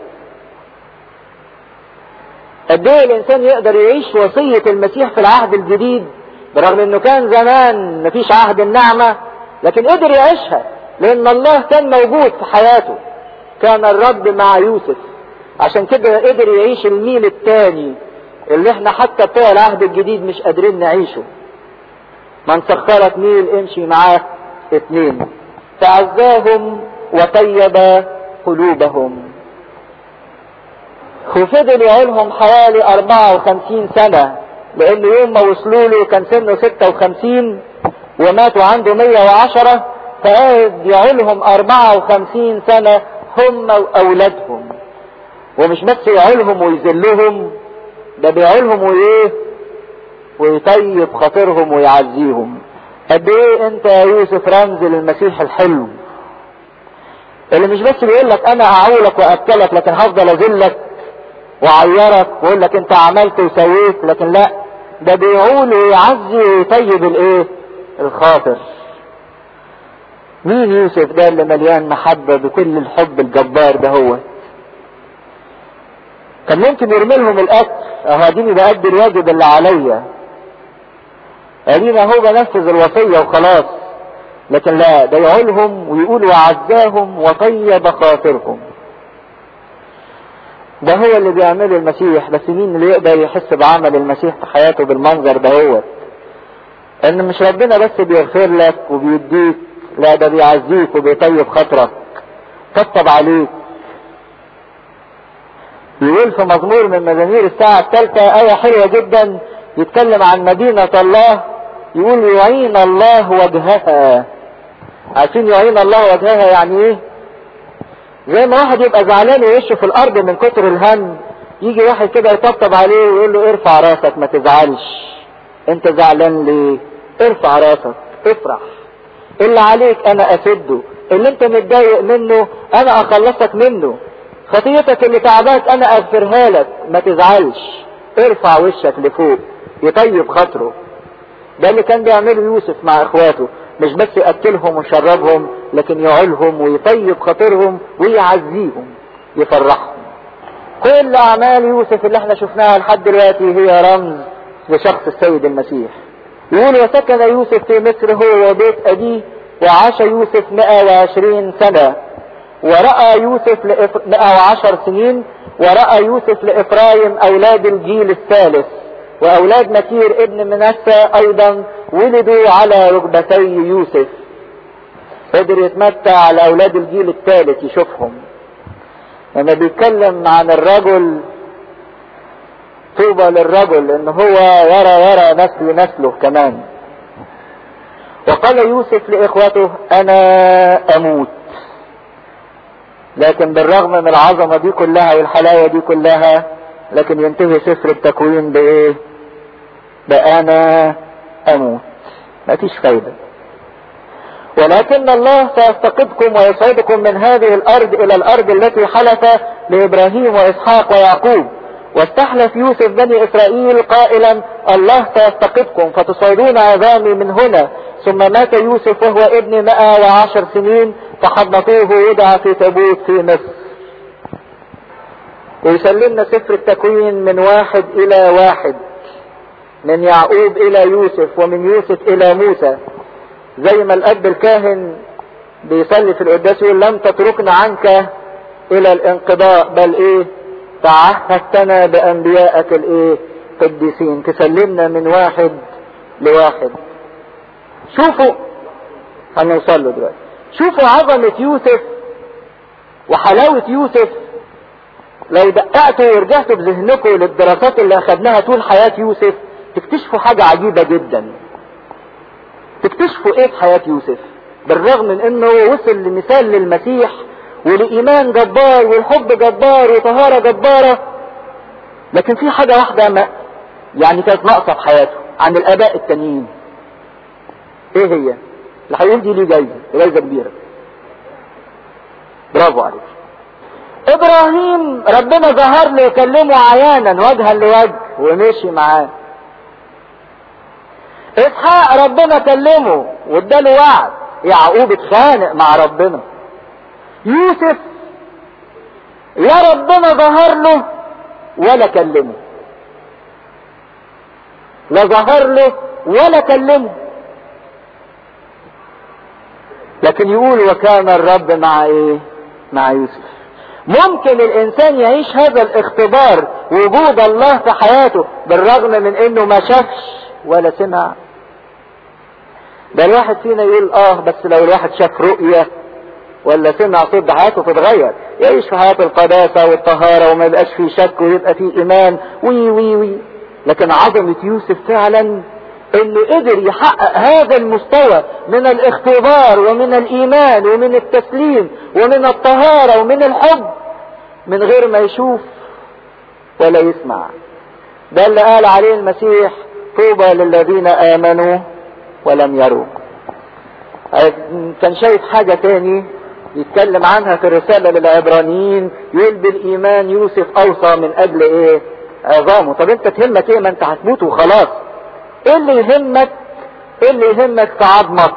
قد ايه الانسان يقدر يعيش وصية المسيح في العهد الجديد برغم انه كان زمان مفيش عهد النعمة لكن قدر يعيشها لان الله كان موجود في حياته كان الرب مع يوسف عشان كده قدر يعيش الميل التاني اللي احنا حتى بتوع العهد الجديد مش قادرين نعيشه من سخرت ميل امشي معاه اتنين فعزاهم وطيب قلوبهم وفضل يعيلهم حوالي 54 سنة لأن يوم ما وصلوا له كان سنه 56 وماتوا عنده 110 فقعد يعيلهم 54 سنة هم وأولادهم ومش بس يعيلهم ويذلهم ده بيعيلهم وإيه ويطيب خاطرهم ويعزيهم قد ايه انت يا يوسف رمز للمسيح الحلو اللي مش بس بيقول لك انا هعولك واكلك لكن هفضل اذلك واعيرك واقول لك انت عملت وسويت لكن لا ده بيعول ويعزي ويطيب الايه الخاطر مين يوسف ده اللي مليان محبة بكل الحب الجبار ده هو كان ممكن يرمي لهم الاكل اهو اديني بأدي الواجب اللي عليا ادينا هو بنفذ الوصية وخلاص لكن لا ده يعولهم ويقول وعزاهم وطيب خاطرهم ده هو اللي بيعمله المسيح بس مين اللي يقدر يحس بعمل المسيح في حياته بالمنظر ده هو ان مش ربنا بس بيغفر لك وبيديك لا ده بيعزيك وبيطيب خاطرك طبطب عليك يقول في مزمور من مزامير الساعة الثالثة آية حلوة جدا يتكلم عن مدينة الله يقول يعين الله وجهها عارفين يعين الله وجهها يعني ايه زي ما واحد يبقى زعلان ويشه في الارض من كتر الهم يجي واحد كده يطبطب عليه ويقول له ارفع راسك ما تزعلش انت زعلان ليه ارفع راسك افرح اللي عليك انا اسده اللي انت متضايق منه انا اخلصك منه خطيتك اللي تعباك انا اغفرها لك ما تزعلش ارفع وشك لفوق يطيب خاطره ده اللي كان بيعمله يوسف مع اخواته مش بس ياكلهم ويشربهم لكن يعولهم ويطيب خاطرهم ويعزيهم يفرحهم كل اعمال يوسف اللي احنا شفناها لحد دلوقتي هي رمز لشخص السيد المسيح يقول وسكن يوسف في مصر هو وبيت ابيه وعاش يوسف 120 سنة ورأى يوسف لإف... 110 سنين ورأى يوسف لإفرايم أولاد الجيل الثالث وأولاد مكير ابن منسى أيضا ولدوا على ركبتي يوسف قدر يتمتع على أولاد الجيل الثالث يشوفهم لما بيتكلم عن الرجل طوبى للرجل ان هو يرى يرى نسل نسله كمان وقال يوسف لاخوته انا اموت لكن بالرغم من العظمة دي كلها والحلاوة دي كلها لكن ينتهي سفر التكوين بايه بأنا أموت مفيش فايدة ولكن الله سيفتقدكم ويصعدكم من هذه الأرض إلى الأرض التي حلف لإبراهيم وإسحاق ويعقوب واستحلف يوسف بني إسرائيل قائلا الله سيفتقدكم فتصعدون عظامي من هنا ثم مات يوسف وهو ابن مئة وعشر سنين فحضنتوه وضع في تابوت في مصر ويسلمنا سفر التكوين من واحد إلى واحد من يعقوب إلى يوسف ومن يوسف إلى موسى زي ما الأب الكاهن بيصلي في القداس يقول لم تتركنا عنك إلى الانقضاء بل إيه تعهدتنا بأنبيائك الإيه قديسين تسلمنا من واحد لواحد شوفوا هنوصل له دلوقتي شوفوا عظمة يوسف وحلاوة يوسف لو دققتوا ورجعتوا بذهنكم للدراسات اللي اخدناها طول حياة يوسف تكتشفوا حاجة عجيبة جدا تكتشفوا ايه في حياة يوسف بالرغم من انه وصل لمثال للمسيح ولإيمان جبار والحب جبار وطهارة جبارة لكن في حاجة واحدة ما يعني كانت ناقصة في حياته عن الآباء التانيين ايه هي اللي هيقول دي ليه جايزة جايزة كبيرة برافو عليك ابراهيم ربنا ظهر له يكلمه عيانا وجها لوجه ومشي معاه اسحاق ربنا كلمه واداله وعد يعقوب اتخانق مع ربنا يوسف لا ربنا ظهر له ولا كلمه لا ظهر له ولا كلمه لكن يقول وكان الرب مع ايه مع يوسف ممكن الانسان يعيش هذا الاختبار وجود الله في حياته بالرغم من انه ما شافش ولا سمع ده الواحد فينا يقول اه بس لو الواحد شاف رؤية ولا سمع صوت حياته تتغير يعيش في حياة القداسة والطهارة وما يبقاش فيه شك ويبقى فيه ايمان وي وي وي لكن عظمة يوسف فعلا انه قدر يحقق هذا المستوى من الاختبار ومن الايمان ومن التسليم ومن الطهارة ومن الحب من غير ما يشوف ولا يسمع ده اللي قال عليه المسيح طوبى للذين امنوا ولم يروا كان شايف حاجة تاني يتكلم عنها في الرسالة للعبرانيين يقول بالإيمان يوسف أوصى من أجل إيه؟ عظامه طب أنت تهمك إيه ما أنت هتموت وخلاص إيه اللي يهمك إيه اللي يهمك في عظمك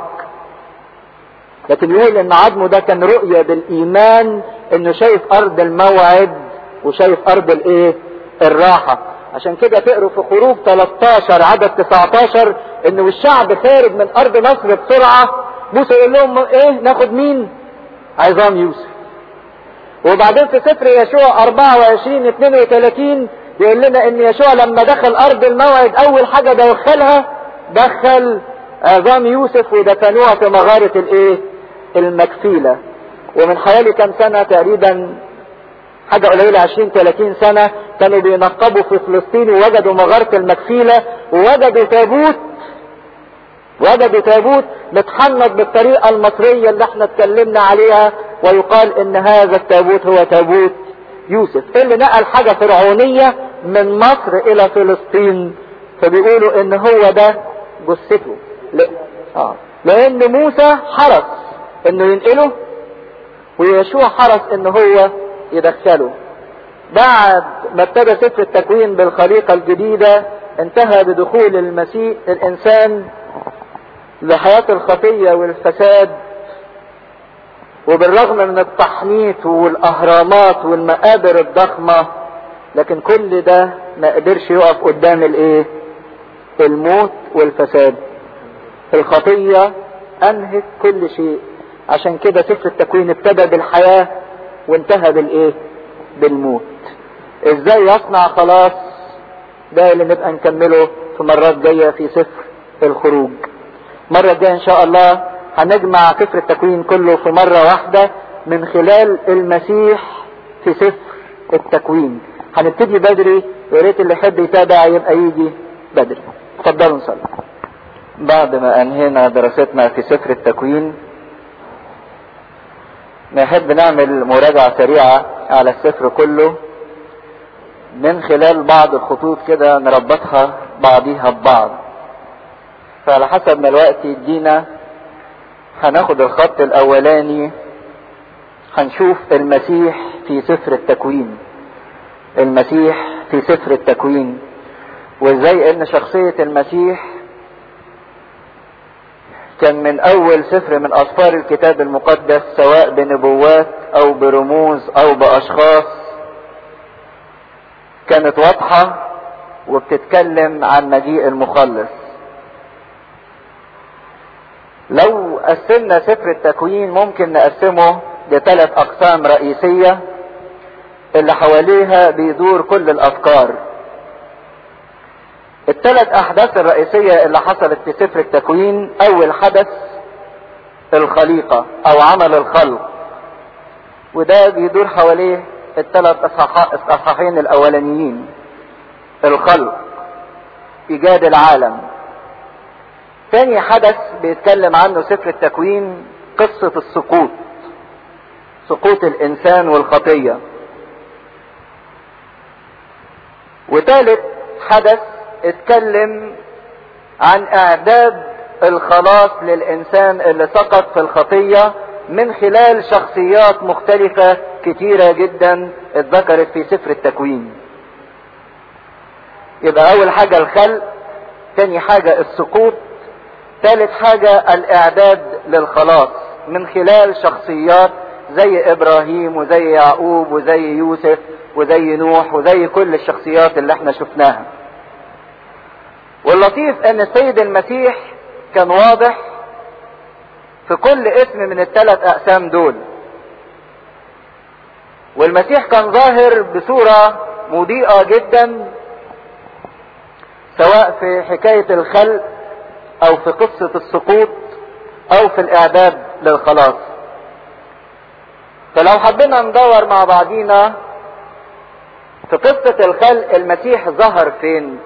لكن يقول إن عظمه ده كان رؤية بالإيمان إنه شايف أرض الموعد وشايف أرض الإيه؟ الراحة عشان كده تقروا في خروج 13 عدد 19 انه الشعب خارج من ارض مصر بسرعة موسى يقول لهم ايه ناخد مين عظام يوسف وبعدين في سفر يشوع 24 32 يقول لنا ان يشوع لما دخل ارض الموعد اول حاجة دخلها دخل عظام يوسف ودفنوها في مغارة الايه المكفيلة ومن حوالي كام سنة تقريبا حاجة قليلة 20 30 سنة كانوا بينقبوا في فلسطين ووجدوا مغارة المكفيلة ووجدوا تابوت وجدوا تابوت متحنط بالطريقة المصرية اللي احنا اتكلمنا عليها ويقال ان هذا التابوت هو تابوت يوسف اللي نقل حاجة فرعونية من مصر الى فلسطين فبيقولوا ان هو ده جثته ل... آه. لان موسى حرص انه ينقله ويشوع حرص ان هو يدخله بعد ما ابتدى سفر التكوين بالخليقة الجديدة انتهى بدخول المسيح الانسان لحياة الخطية والفساد وبالرغم من التحنيط والاهرامات والمقابر الضخمة لكن كل ده ما قدرش يقف قدام الايه الموت والفساد الخطية انهت كل شيء عشان كده سفر التكوين ابتدى بالحياة وانتهى بالايه بالموت ازاي يصنع خلاص ده اللي نبقى نكمله في مرات جاية في سفر الخروج مرة جاية ان شاء الله هنجمع سفر التكوين كله في مرة واحدة من خلال المسيح في سفر التكوين هنبتدي بدري يا ريت اللي يحب يتابع يبقى يجي بدري اتفضلوا نصلي بعد ما انهينا دراستنا في سفر التكوين نحب نعمل مراجعة سريعة على السفر كله من خلال بعض الخطوط كده نربطها بعضيها ببعض فعلى حسب ما الوقت يدينا هناخد الخط الاولاني هنشوف المسيح في سفر التكوين المسيح في سفر التكوين وازاي ان شخصية المسيح كان من اول سفر من اسفار الكتاب المقدس سواء بنبوات او برموز او باشخاص كانت واضحة وبتتكلم عن مجيء المخلص لو قسمنا سفر التكوين ممكن نقسمه لثلاث اقسام رئيسية اللي حواليها بيدور كل الافكار الثلاث احداث الرئيسية اللي حصلت في سفر التكوين اول حدث الخليقة او عمل الخلق وده بيدور حواليه الثلاث اصحاحين الاولانيين الخلق ايجاد العالم ثاني حدث بيتكلم عنه سفر التكوين قصة السقوط سقوط الانسان والخطية وثالث حدث اتكلم عن اعداد الخلاص للانسان اللي سقط في الخطية من خلال شخصيات مختلفة كتيرة جدا اتذكرت في سفر التكوين يبقى اول حاجة الخلق تاني حاجة السقوط ثالث حاجة الاعداد للخلاص من خلال شخصيات زي ابراهيم وزي يعقوب وزي يوسف وزي نوح وزي كل الشخصيات اللي احنا شفناها واللطيف ان السيد المسيح كان واضح في كل اسم من الثلاث اقسام دول والمسيح كان ظاهر بصورة مضيئة جدا سواء في حكاية الخلق او في قصة السقوط او في الاعداد للخلاص فلو حبينا ندور مع بعضينا في قصة الخلق المسيح ظهر فين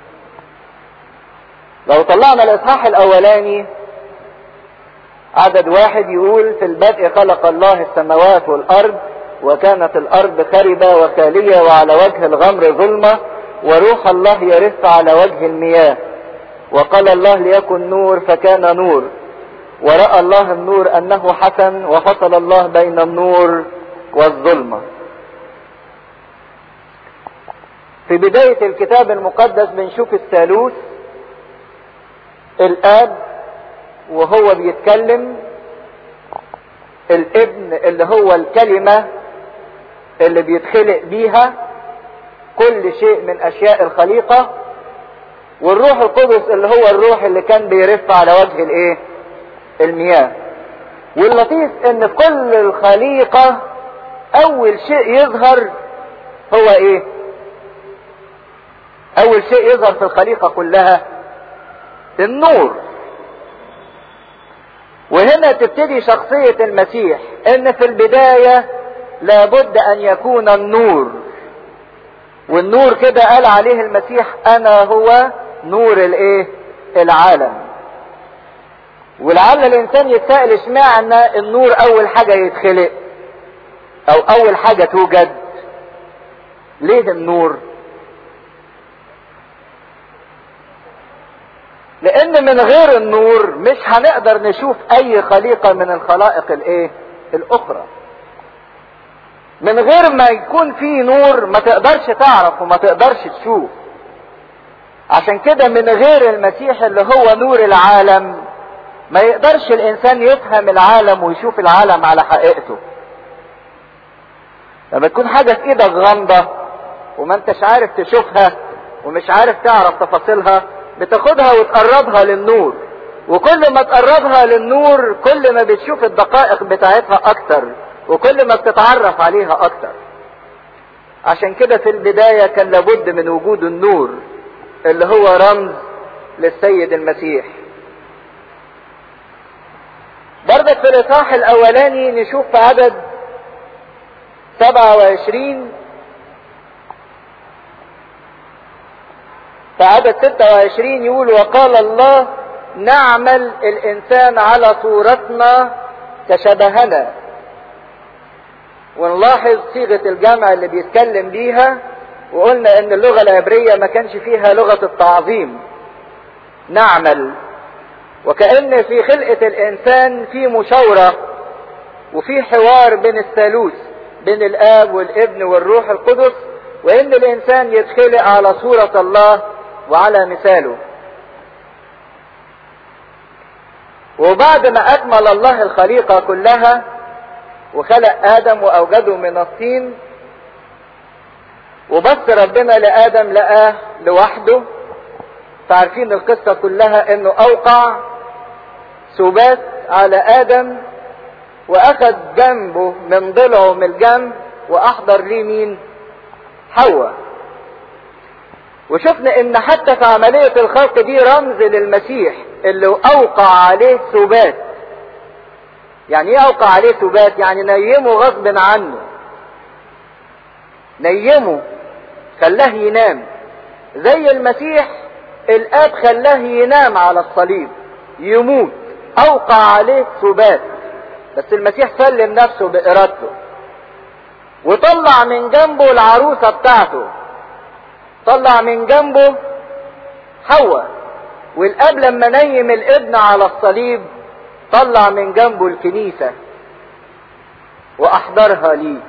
لو طلعنا الاصحاح الاولاني عدد واحد يقول في البدء خلق الله السماوات والارض وكانت الارض خربة وخالية وعلى وجه الغمر ظلمة وروح الله يرف على وجه المياه وقال الله ليكن نور فكان نور ورأى الله النور انه حسن وفصل الله بين النور والظلمة في بداية الكتاب المقدس بنشوف الثالوث الاب وهو بيتكلم الابن اللي هو الكلمة اللي بيتخلق بيها كل شيء من اشياء الخليقة والروح القدس اللي هو الروح اللي كان بيرف على وجه الايه المياه واللطيف ان في كل الخليقة اول شيء يظهر هو ايه اول شيء يظهر في الخليقة كلها النور وهنا تبتدي شخصية المسيح ان في البداية لابد ان يكون النور والنور كده قال عليه المسيح انا هو نور الايه العالم ولعل الانسان يتساءل اشمعنى النور اول حاجة يتخلق او اول حاجة توجد ليه النور لان من غير النور مش هنقدر نشوف اي خليقة من الخلائق الايه الاخرى من غير ما يكون في نور ما تقدرش تعرف وما تقدرش تشوف عشان كده من غير المسيح اللي هو نور العالم ما يقدرش الانسان يفهم العالم ويشوف العالم على حقيقته لما تكون حاجة في ايدك غامضة وما انتش عارف تشوفها ومش عارف تعرف تفاصيلها بتاخدها وتقربها للنور وكل ما تقربها للنور كل ما بتشوف الدقائق بتاعتها اكتر وكل ما بتتعرف عليها اكتر عشان كده في البداية كان لابد من وجود النور اللي هو رمز للسيد المسيح برضك في الاصحاح الاولاني نشوف في عدد 27 في عدد 26 يقول وقال الله نعمل الانسان على صورتنا كشبهنا ونلاحظ صيغة الجمع اللي بيتكلم بيها وقلنا ان اللغة العبرية ما كانش فيها لغة التعظيم نعمل وكأن في خلقة الانسان في مشاورة وفي حوار بين الثالوث بين الاب والابن والروح القدس وان الانسان يتخلق على صورة الله وعلى مثاله وبعد ما اكمل الله الخليقة كلها وخلق ادم واوجده من الطين وبص ربنا لادم لقاه لوحده فعارفين القصة كلها انه اوقع سبات على ادم واخذ جنبه من ضلعه من الجنب واحضر ليه مين حواء وشفنا ان حتى في عملية الخلق دي رمز للمسيح اللي اوقع عليه سبات يعني ايه اوقع عليه سبات يعني نيمه غصب عنه نيمه خلاه ينام زي المسيح الاب خلاه ينام على الصليب يموت اوقع عليه سبات بس المسيح سلم نفسه بارادته وطلع من جنبه العروسة بتاعته طلع من جنبه حواء والاب لما نيم الابن على الصليب طلع من جنبه الكنيسة واحضرها ليه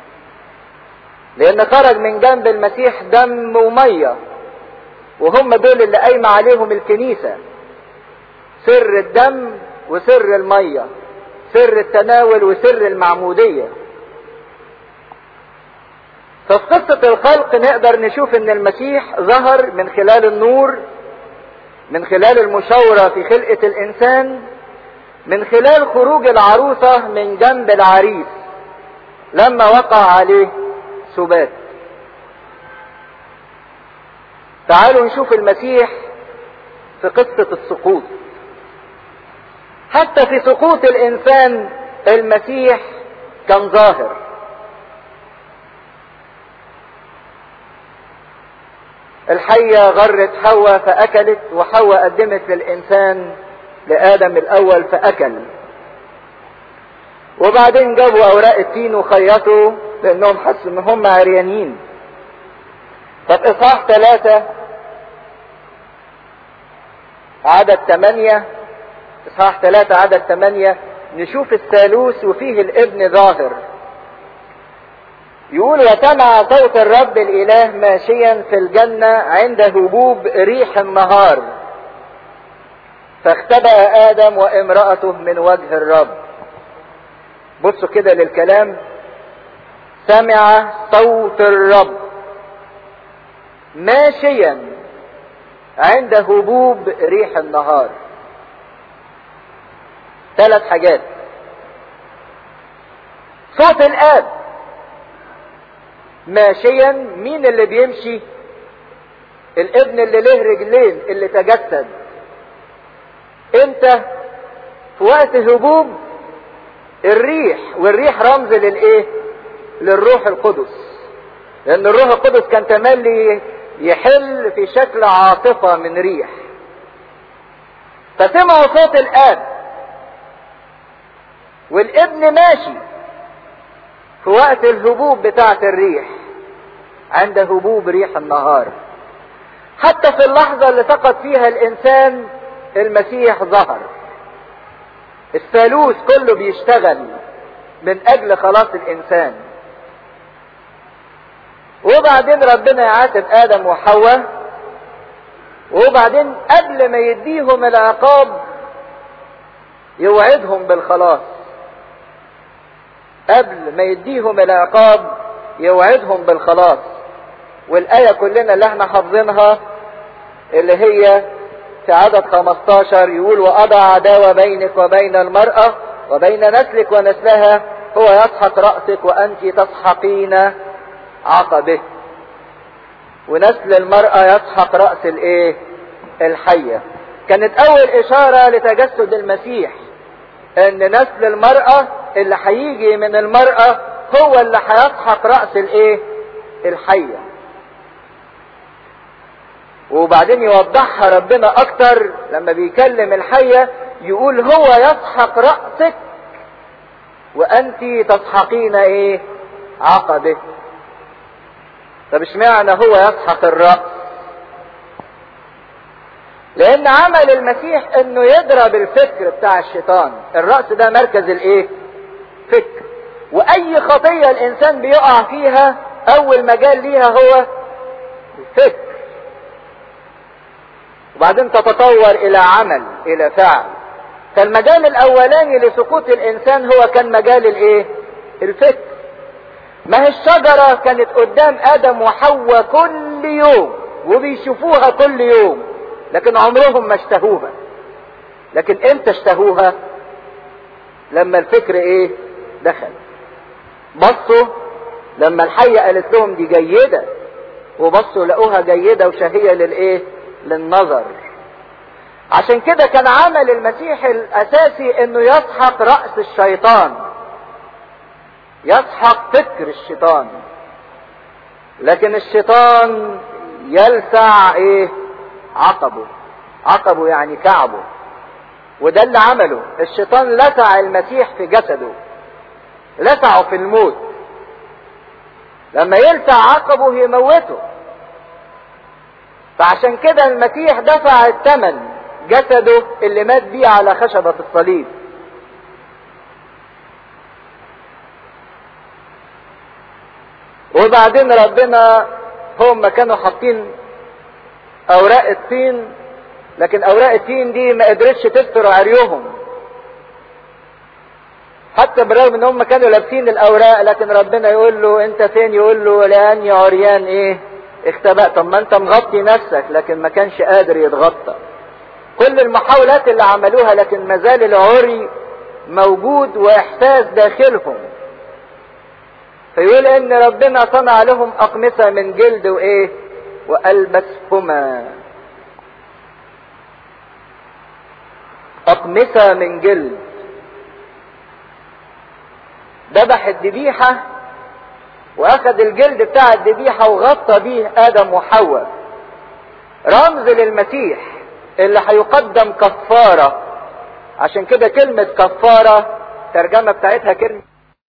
لان خرج من جنب المسيح دم ومية وهم دول اللي قايمة عليهم الكنيسة سر الدم وسر المية سر التناول وسر المعمودية ففي قصة الخلق نقدر نشوف ان المسيح ظهر من خلال النور من خلال المشاورة في خلقة الانسان من خلال خروج العروسة من جنب العريس لما وقع عليه سبات تعالوا نشوف المسيح في قصة السقوط حتى في سقوط الانسان المسيح كان ظاهر الحية غرت حواء فأكلت وحواء قدمت للإنسان لآدم الأول فأكل وبعدين جابوا أوراق التين وخيطوا لأنهم حسوا إن هم عريانين ففي إصحاح ثلاثة عدد ثمانية إصحاح ثلاثة عدد ثمانية نشوف الثالوث وفيه الابن ظاهر يقول وسمع صوت الرب الاله ماشيا في الجنة عند هبوب ريح النهار فاختبأ ادم وامرأته من وجه الرب بصوا كده للكلام سمع صوت الرب ماشيا عند هبوب ريح النهار ثلاث حاجات صوت الاب ماشيا مين اللي بيمشي الابن اللي له رجلين اللي تجسد انت في وقت هبوب الريح والريح رمز للايه للروح القدس لان الروح القدس كان تملي يحل في شكل عاصفة من ريح فسمعوا صوت الاب والابن ماشي في وقت الهبوب بتاعة الريح عند هبوب ريح النهار حتى في اللحظة اللي سقط فيها الإنسان المسيح ظهر الثالوث كله بيشتغل من أجل خلاص الإنسان وبعدين ربنا يعاتب آدم وحواء وبعدين قبل ما يديهم العقاب يوعدهم بالخلاص قبل ما يديهم العقاب يوعدهم بالخلاص والآية كلنا اللي احنا حافظينها اللي هي في عدد 15 يقول وأضع عداوة بينك وبين المرأة وبين نسلك ونسلها هو يسحق رأسك وأنت تسحقين عقبه ونسل المرأة يسحق رأس الايه الحية كانت أول إشارة لتجسد المسيح ان نسل المرأة اللي هيجي من المرأة هو اللي هيسحق رأس الايه الحية وبعدين يوضحها ربنا اكتر لما بيكلم الحية يقول هو يسحق رأسك وانت تسحقين ايه عقبه طب اشمعنى هو يسحق الرأس لان عمل المسيح انه يضرب الفكر بتاع الشيطان الرأس ده مركز الايه فكر واي خطية الانسان بيقع فيها اول مجال ليها هو الفكر وبعدين تتطور الى عمل الى فعل فالمجال الاولاني لسقوط الانسان هو كان مجال الايه الفكر ما هي الشجرة كانت قدام ادم وحواء كل يوم وبيشوفوها كل يوم لكن عمرهم ما اشتهوها لكن امتى اشتهوها لما الفكر ايه دخل بصوا لما الحية قالت لهم دي جيدة وبصوا لقوها جيدة وشهية للايه للنظر عشان كده كان عمل المسيح الاساسي انه يسحق رأس الشيطان يسحق فكر الشيطان لكن الشيطان يلسع ايه عقبه عقبه يعني كعبه وده اللي عمله الشيطان لسع المسيح في جسده لسعه في الموت لما يلسع عقبه يموته فعشان كده المسيح دفع الثمن جسده اللي مات بيه على خشبة الصليب وبعدين ربنا هم كانوا حاطين اوراق الطين لكن اوراق الطين دي ما قدرتش تستر عريهم حتى بالرغم ان هم كانوا لابسين الاوراق لكن ربنا يقول له انت فين يقول له لاني عريان ايه اختبأت طب ما انت مغطي نفسك لكن ما كانش قادر يتغطى كل المحاولات اللي عملوها لكن ما زال العري موجود واحساس داخلهم فيقول ان ربنا صنع لهم اقمصة من جلد وايه والبسهما اقمصة من جلد ذبح الذبيحة واخد الجلد بتاع الذبيحة وغطى بيه ادم وحواء رمز للمسيح اللي هيقدم كفارة عشان كده كلمة كفارة ترجمة بتاعتها كلمة